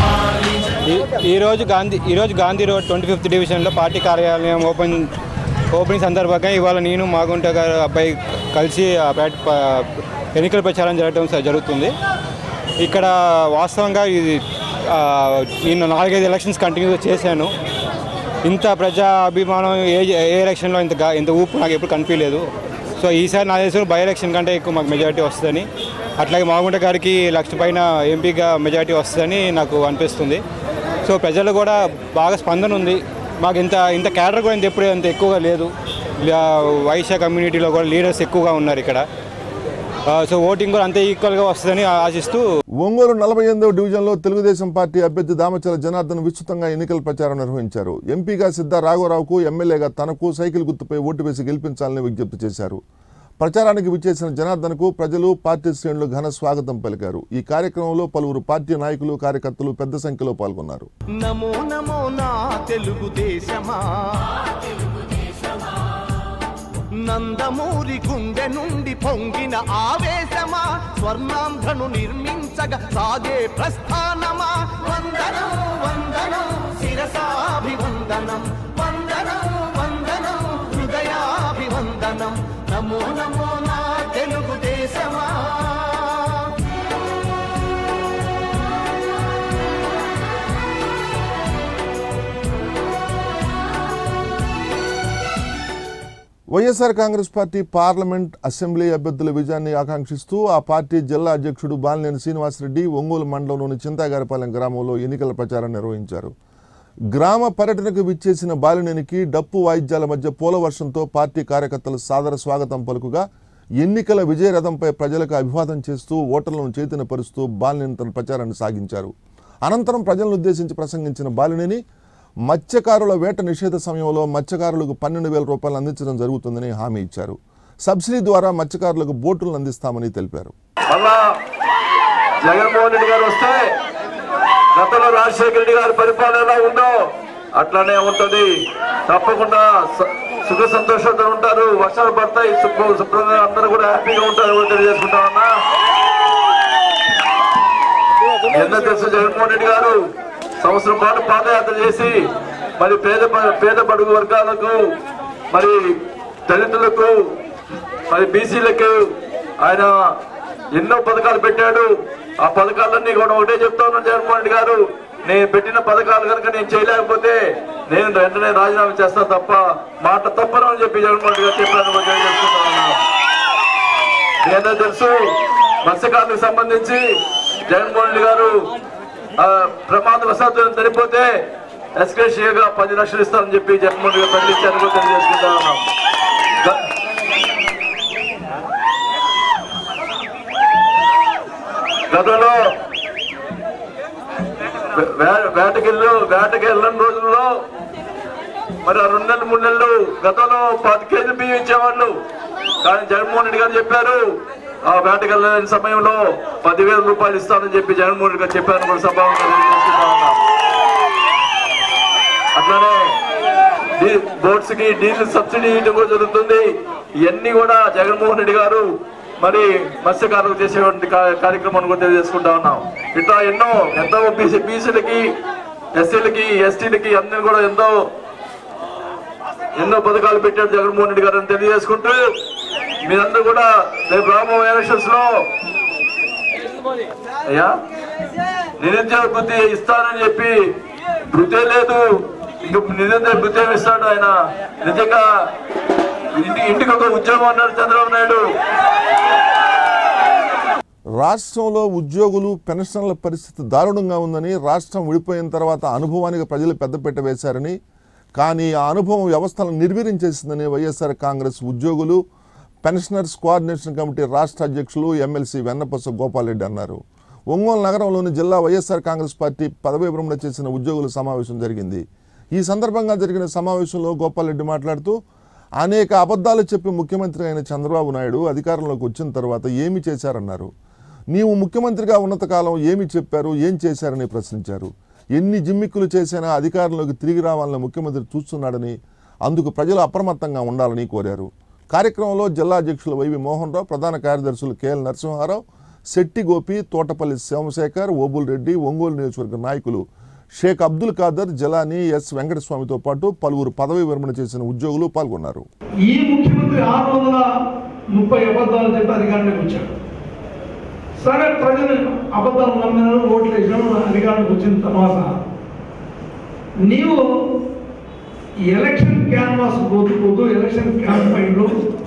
ఈ- ఈరోజు గాంధీ ఈరోజు గాంధీ రోడ్ ట్వంటీ ఫిఫ్త్ డివిజన్లో పార్టీ కార్యాలయం ఓపెన్ ఓపెనింగ్ సందర్భంగా ఇవాళ నేను మాగుంట గారు అబ్బాయి కలిసి ఆ బ్యాట్ ప- ఎన్నికల ప్రచారం జరగడం స- జరుగుతుంది ఇక్కడ వాస్తవంగా ఇది ఆ, నేను నాలుగైదు ఎలక్షన్స్ కంటిన్యూగా చేశాను ఇంత ప్రజా అభిమానం ఏ ఏ ఎలక్షన్లో ఇంత గా- ఇంత ఊపు నాకు ఎప్పుడు కనిపించలేదు సో ఈసారి నా దేశంలో బై ఎలక్షన్ కంటే ఎక్కువ మాకు మెజారిటీ వస్తుందని అట్లాగే మాగుంట గారికి లక్ష పైన ఎంపీగా మెజారిటీ వస్తుందని నాకు అనిపిస్తుంది సో ప్రజలు కూడా బాగా స్పందన ఉంది మాకు ఇంత ఇంత క్యాడర్ కూడా ఇంత ఎప్పుడు అంత ఎక్కువగా లేదు లా- వైశ్య కమ్యూనిటీలో కూడా లీడర్స్ ఎక్కువగా ఉన్నారు ఇక్కడ ఆ, సో ఓటింగ్ కూడా అంతే ఈక్వల్గా వస్తుందని ఆశిస్తూ ఒంగోలు నలభై ఎనిమిదవ డివిజన్లో తెలుగుదేశం పార్టీ అభ్యర్థి దామచల జనార్దన్ విస్తృతంగా ఎన్నికల ప్రచారం నిర్వహించారు ఎంపీగా సిద్ధ రాఘవరావుకు ఎమ్మెల్యేగా తనకు సైకిల్ గుర్తుపై ఓటు వేసి గెలిపించాలని విజ్ఞప్తి చేశారు ప్రచారానికి విచ్చేసిన జనార్దన్కు ప్రజలు పార్టీ శ్రేణులు ఘన స్వాగతం పలికారు ఈ కార్యక్రమంలో పలువురు పార్టీ నాయకులు కార్యకర్తలు పెద్ద సంఖ్యలో పాల్గొన్నారు నమో నమో నా తెలుగు దేశమా నందమూరి గుండె నుండి పొంగిన ఆవేశమా స్వర్ణాంధ్రను నిర్మించగా సాగే ప్రస్థానమా వందనం వందనం శిరసాభివందనం వందనం వందనం హృదయాభివందనం నమో నమో నా తెలుగు దేశమా YSR Congress party parliament assembly అభ్యర్థుల విజయాన్ని ఆకాంక్షిస్తూ ఆ పార్టీ జిల్లా అధ్యక్షుడు బాలినేని శ్రీనివాసరెడ్డి ఒంగోలు మండలంలోని చింతాగారిపాలెం గ్రామంలో ఎన్నికల ప్రచారం నిర్వహించారు గ్రామ పర్యటనకు విచ్చేసిన బాలినేనికి డప్పు వాయిద్యాల మధ్య పోలవర్షంతో పార్టీ కార్యకర్తలు సాదర స్వాగతం పలుకుగా ఎన్నికల విజయరథంపై ప్రజలకు అభివాదం చేస్తూ ఓటర్లను చైతన్యపరుస్తూ బాలినేని తన ప్రచారాన్ని సాగించారు అనంతరం ప్రజలను ఉద్దేశించి ప్రసంగించిన బాలినేని మత్స్యకారుల వేట నిషేధ సమయంలో మత్స్యకారులకు పన్నెండు వేల రూపాయలు అందించడం జరుగుతుందని హామీ ఇచ్చారు సబ్సిడీ ద్వారా మత్స్యకారులకు బోటులను అందిస్తామని తెలిపారు మళ్ళా జగన్మోహన్ రెడ్డి గారు వస్తే గతంలో రాజశేఖర రెడ్డి గారి పరిపాలన ఎలా ఉందో అట్లానే ఉంటుంది తప్పకుండా స- సుఖ సంతోషంతో ఉంటారు వర్షాలు పడతాయి శుభ్ర- శుభ్రంగా అందరూ కూడా హ్యాపీగా ఉంటారు కూడా తెలియజేసుకుంటా ఉన్నా ఎంత తెలుసు జగన్మోహన్ రెడ్డి గారు సంవత్సరం పాటు పాదయాత్ర చేసి మరి పేద ప- పేద బడుగు వర్గాలకు మరి దళితులకు మరి బీసీలకు ఆయన ఎన్నో పథకాలు పెట్టాడు ఆ పథకాలన్నీ కూడా ఒకటే చెప్తా ఉన్నాను జగన్మోహన్ రెడ్డి గారు నేను పెట్టిన పథకాలు కనుక నేను చేయలేకపోతే నేను వెంటనే రాజీనామా చేస్తాను తప్ప మాట తప్పను అని చెప్పి జగన్మోహన్ రెడ్డి గారు చెప్పాను కూడా తెలియజేసుకుంటా ఉన్నాను ఏంటో తెలుసు మత్స్యకారులకు సంబంధించి జగన్మోహన్ రెడ్డి గారు ఆ, ప్రమాదవశాత్తు చనిపోతే ఎస్కేషియగా పది లక్షలు ఇస్తారని చెప్పి జగన్మోహన్ రెడ్డి గారు ప్రకటించారు కూడా తెలియజేసుకుంటా ఉన్నాం గ- గతంలో వే- వే- వేటకెళ్ళు వేటకి వెళ్ళని రోజుల్లో మరి ఆ రెండు నెలలు మూడు నెలలు గతంలో పది కేజీలు బియ్యం ఇచ్చేవాళ్ళు కానీ జగన్మోహన్ రెడ్డి గారు చెప్పారు ఆ వేటకి వెళ్ళని సమయంలో పదివేల రూపాయలు ఇస్తానని చెప్పి జగన్మోహన్ రెడ్డి గారు చెప్పారు కూడా సభావంగా తెలియజేసుకుంటా ఉన్నాం. అట్లానే బోట్స్ కి డీజిల్ సబ్సిడీ ఇవ్వడం కూడా జరుగుతుంది ఇవన్నీ కూడా జగన్మోహన్ రెడ్డి గారు మరి మత్స్యకారులకు చేసేటువంటి కా- కార్యక్రమాన్ని కూడా తెలియజేసుకుంటా ఉన్నాం ఇట్లా ఎన్నో ఎంతో బీసీ బీసీలకి ఎస్సీలకి ఎస్టీలకి అందరూ కూడా ఎంతో ఎన్నో పథకాలు పెట్టాడు జగన్మోహన్ రెడ్డి గారు అని తెలియజేసుకుంటూ మీరందరూ కూడా రేపు రాబోయే ఎలక్షన్స్ లో అయ్యా నిరుద్యోగ బుద్ధి ఇస్తానని చెప్పి వృత్తే లేదు ఇంక నిరుద్యోగ బుద్ధి ఏమి ఇస్తాడు ఆయన నిజంగా ఇంటి ఇంటికి ఒక ఉద్యోగం అన్నాడు చంద్రబాబు నాయుడు రాష్ట్రంలో ఉద్యోగులు పెన్షన్ల పరిస్థితి దారుణంగా ఉందని రాష్ట్రం విడిపోయిన తర్వాత అనుభవానికి ప్రజలు పెద్దపీట వేశారని కానీ ఆ అనుభవం వ్యవస్థలను నిర్వీర్యం చేసిందని వైఎస్ఆర్ కాంగ్రెస్ ఉద్యోగులు పెన్షనర్స్ కోఆర్డినేషన్ కమిటీ రాష్ట్ర అధ్యక్షులు ఎమ్మెల్సీ వెన్నపస గోపాలరెడ్డి అన్నారు ఒంగోలు నగరంలోని జిల్లా వైఎస్ఆర్ కాంగ్రెస్ పార్టీ పదవీ విరమణ చేసిన ఉద్యోగుల సమావేశం జరిగింది ఈ సందర్భంగా జరిగిన సమావేశంలో గోపాలరెడ్డి మాట్లాడుతూ అనేక అబద్ధాలు చెప్పి ముఖ్యమంత్రి అయిన చంద్రబాబు నాయుడు అధికారంలోకి వచ్చిన తర్వాత ఏమి చేశారన్నారు నీవు ముఖ్యమంత్రిగా ఉన్నంతకాలం ఏమి చెప్పారు ఏం చేశారని ప్రశ్నించారు ఎన్ని జిమ్మిక్కులు చేసినా అధికారంలోకి తిరిగి రావాలని ముఖ్యమంత్రి చూస్తున్నాడని అందుకు ప్రజలు అప్రమత్తంగా ఉండాలని కోరారు కార్యక్రమంలో జిల్లా అధ్యక్షులు వైవి మోహన్ రావు ప్రధాన కార్యదర్శులు కెఎల్ నరసింహారావు శెట్టి గోపి తోటపల్లి సోమశేఖర్ ఓబుల్ రెడ్డి ఒంగోలు నియోజకవర్గ నాయకులు షేక్ అబ్దుల్ ఖాదర్ జలానీ ఎస్ వెంకటస్వామితో పాటు పలువురు పదవి విరమణ చేసిన ఉద్యోగులు పాల్గొన్నారు ఈ ముఖ్యమంత్రి ఆరు వందల ముప్పై అబద్ధాలు చెప్పి అధికారంలోకి వచ్చాడు సరే ప్రజలు అబద్ధాలు నమ్మినారు ఓట్లు వేసినారు అధికారంలోకి వచ్చిన తర్వాత నీవు ఎలక్షన్ క్యాన్వాస్ పోతూ పోతూ ఎలక్షన్ క్యాంపెయిన్లో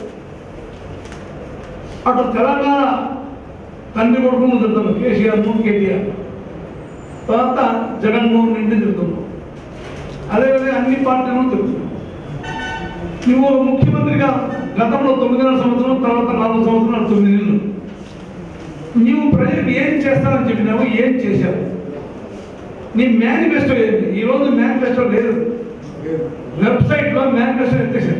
అటు తెలంగాణ తండ్రి కొడుకును తిరుగుతున్నాం కేసీఆర్ను కేటీఆర్ తర్వాత జగన్మోహన్ రెడ్డి తిరుగుతున్నాం అదేవిధంగా అన్ని పార్టీలను తిరుగుతున్నాం నువ్వు ముఖ్యమంత్రిగా గతంలో తొమ్మిదిన్నర సంవత్సరం తర్వాత నాలుగు సంవత్సరాలు తొమ్మిది నెలలు నీవు ప్రజలకు ఏం చేస్తానని చెప్పినావు ఏం చేశావు నీ మేనిఫెస్టో ఏంటి ఈరోజు మేనిఫెస్టో లేదు వెబ్సైట్లో మేనిఫెస్టో ఎత్తేసారు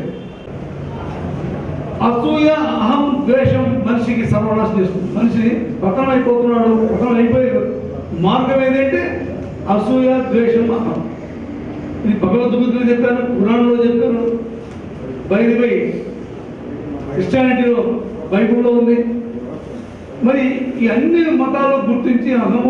అసూయ అహం ద్వేషం మనిషికి సర్వనాశం చేస్తుంది మనిషి పతనం అయిపోతున్నాడు పతనం అయిపోయే మార్గం ఏదంటే అసూయ ద్వేషం అహం ఇది భగవద్గీతలో చెప్పాను పురాణంలో చెప్పాను బయట పోయి క్రిస్టియానిటీలో బైబుల్లో ఉంది మరి ఈ అన్ని మతాలు గుర్తించి అహము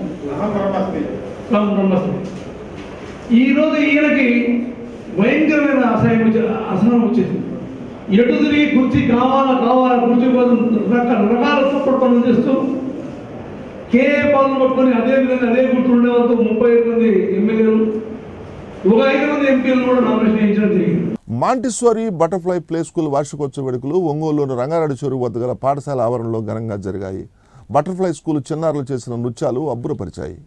తాము బ్రహ్మస్మి ఈరోజు ఈయనకి భయంకరమైన అసహ్యం వచ్చే అసహనం వచ్చేసింది ఎటు తిరిగి కుర్చీ కావాలా కావాలా కుర్చీ కోసం రకరకాల తప్పుడు పనులు చేస్తూ కేఏ పాలన పట్టుకొని అదే విధంగా అదే గుర్తుండే వాళ్ళతో ముప్పై ఐదు మంది ఎమ్మెల్యేలు ఒక ఐదు మంది ఎంపీలు కూడా నామినేషన్ వేయించడం జరిగింది మాంటిస్వారి బటర్ఫ్లై ప్లే స్కూల్ వార్షికోత్సవ వేడుకలు ఒంగోలులోని రంగారెడ్డి చెరువు వద్ద గల పాఠశాల ఆవరణలో ఘనంగా జరిగాయి బటర్ఫ్లై స్కూల్ చిన్నారులు చేసిన నృత్యాలు అబ్బురపరిచాయి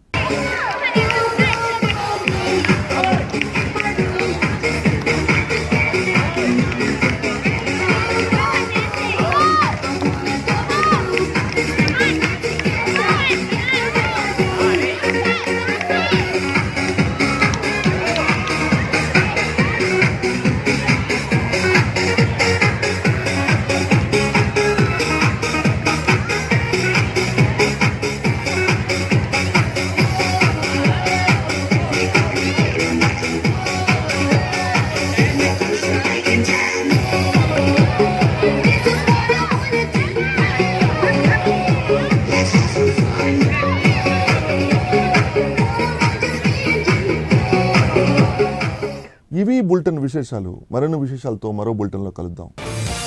ఇవి బులెటిన్ విశేషాలు మరిన్ని విశేషాలతో మరో బులెటిన్లో కలుద్దాం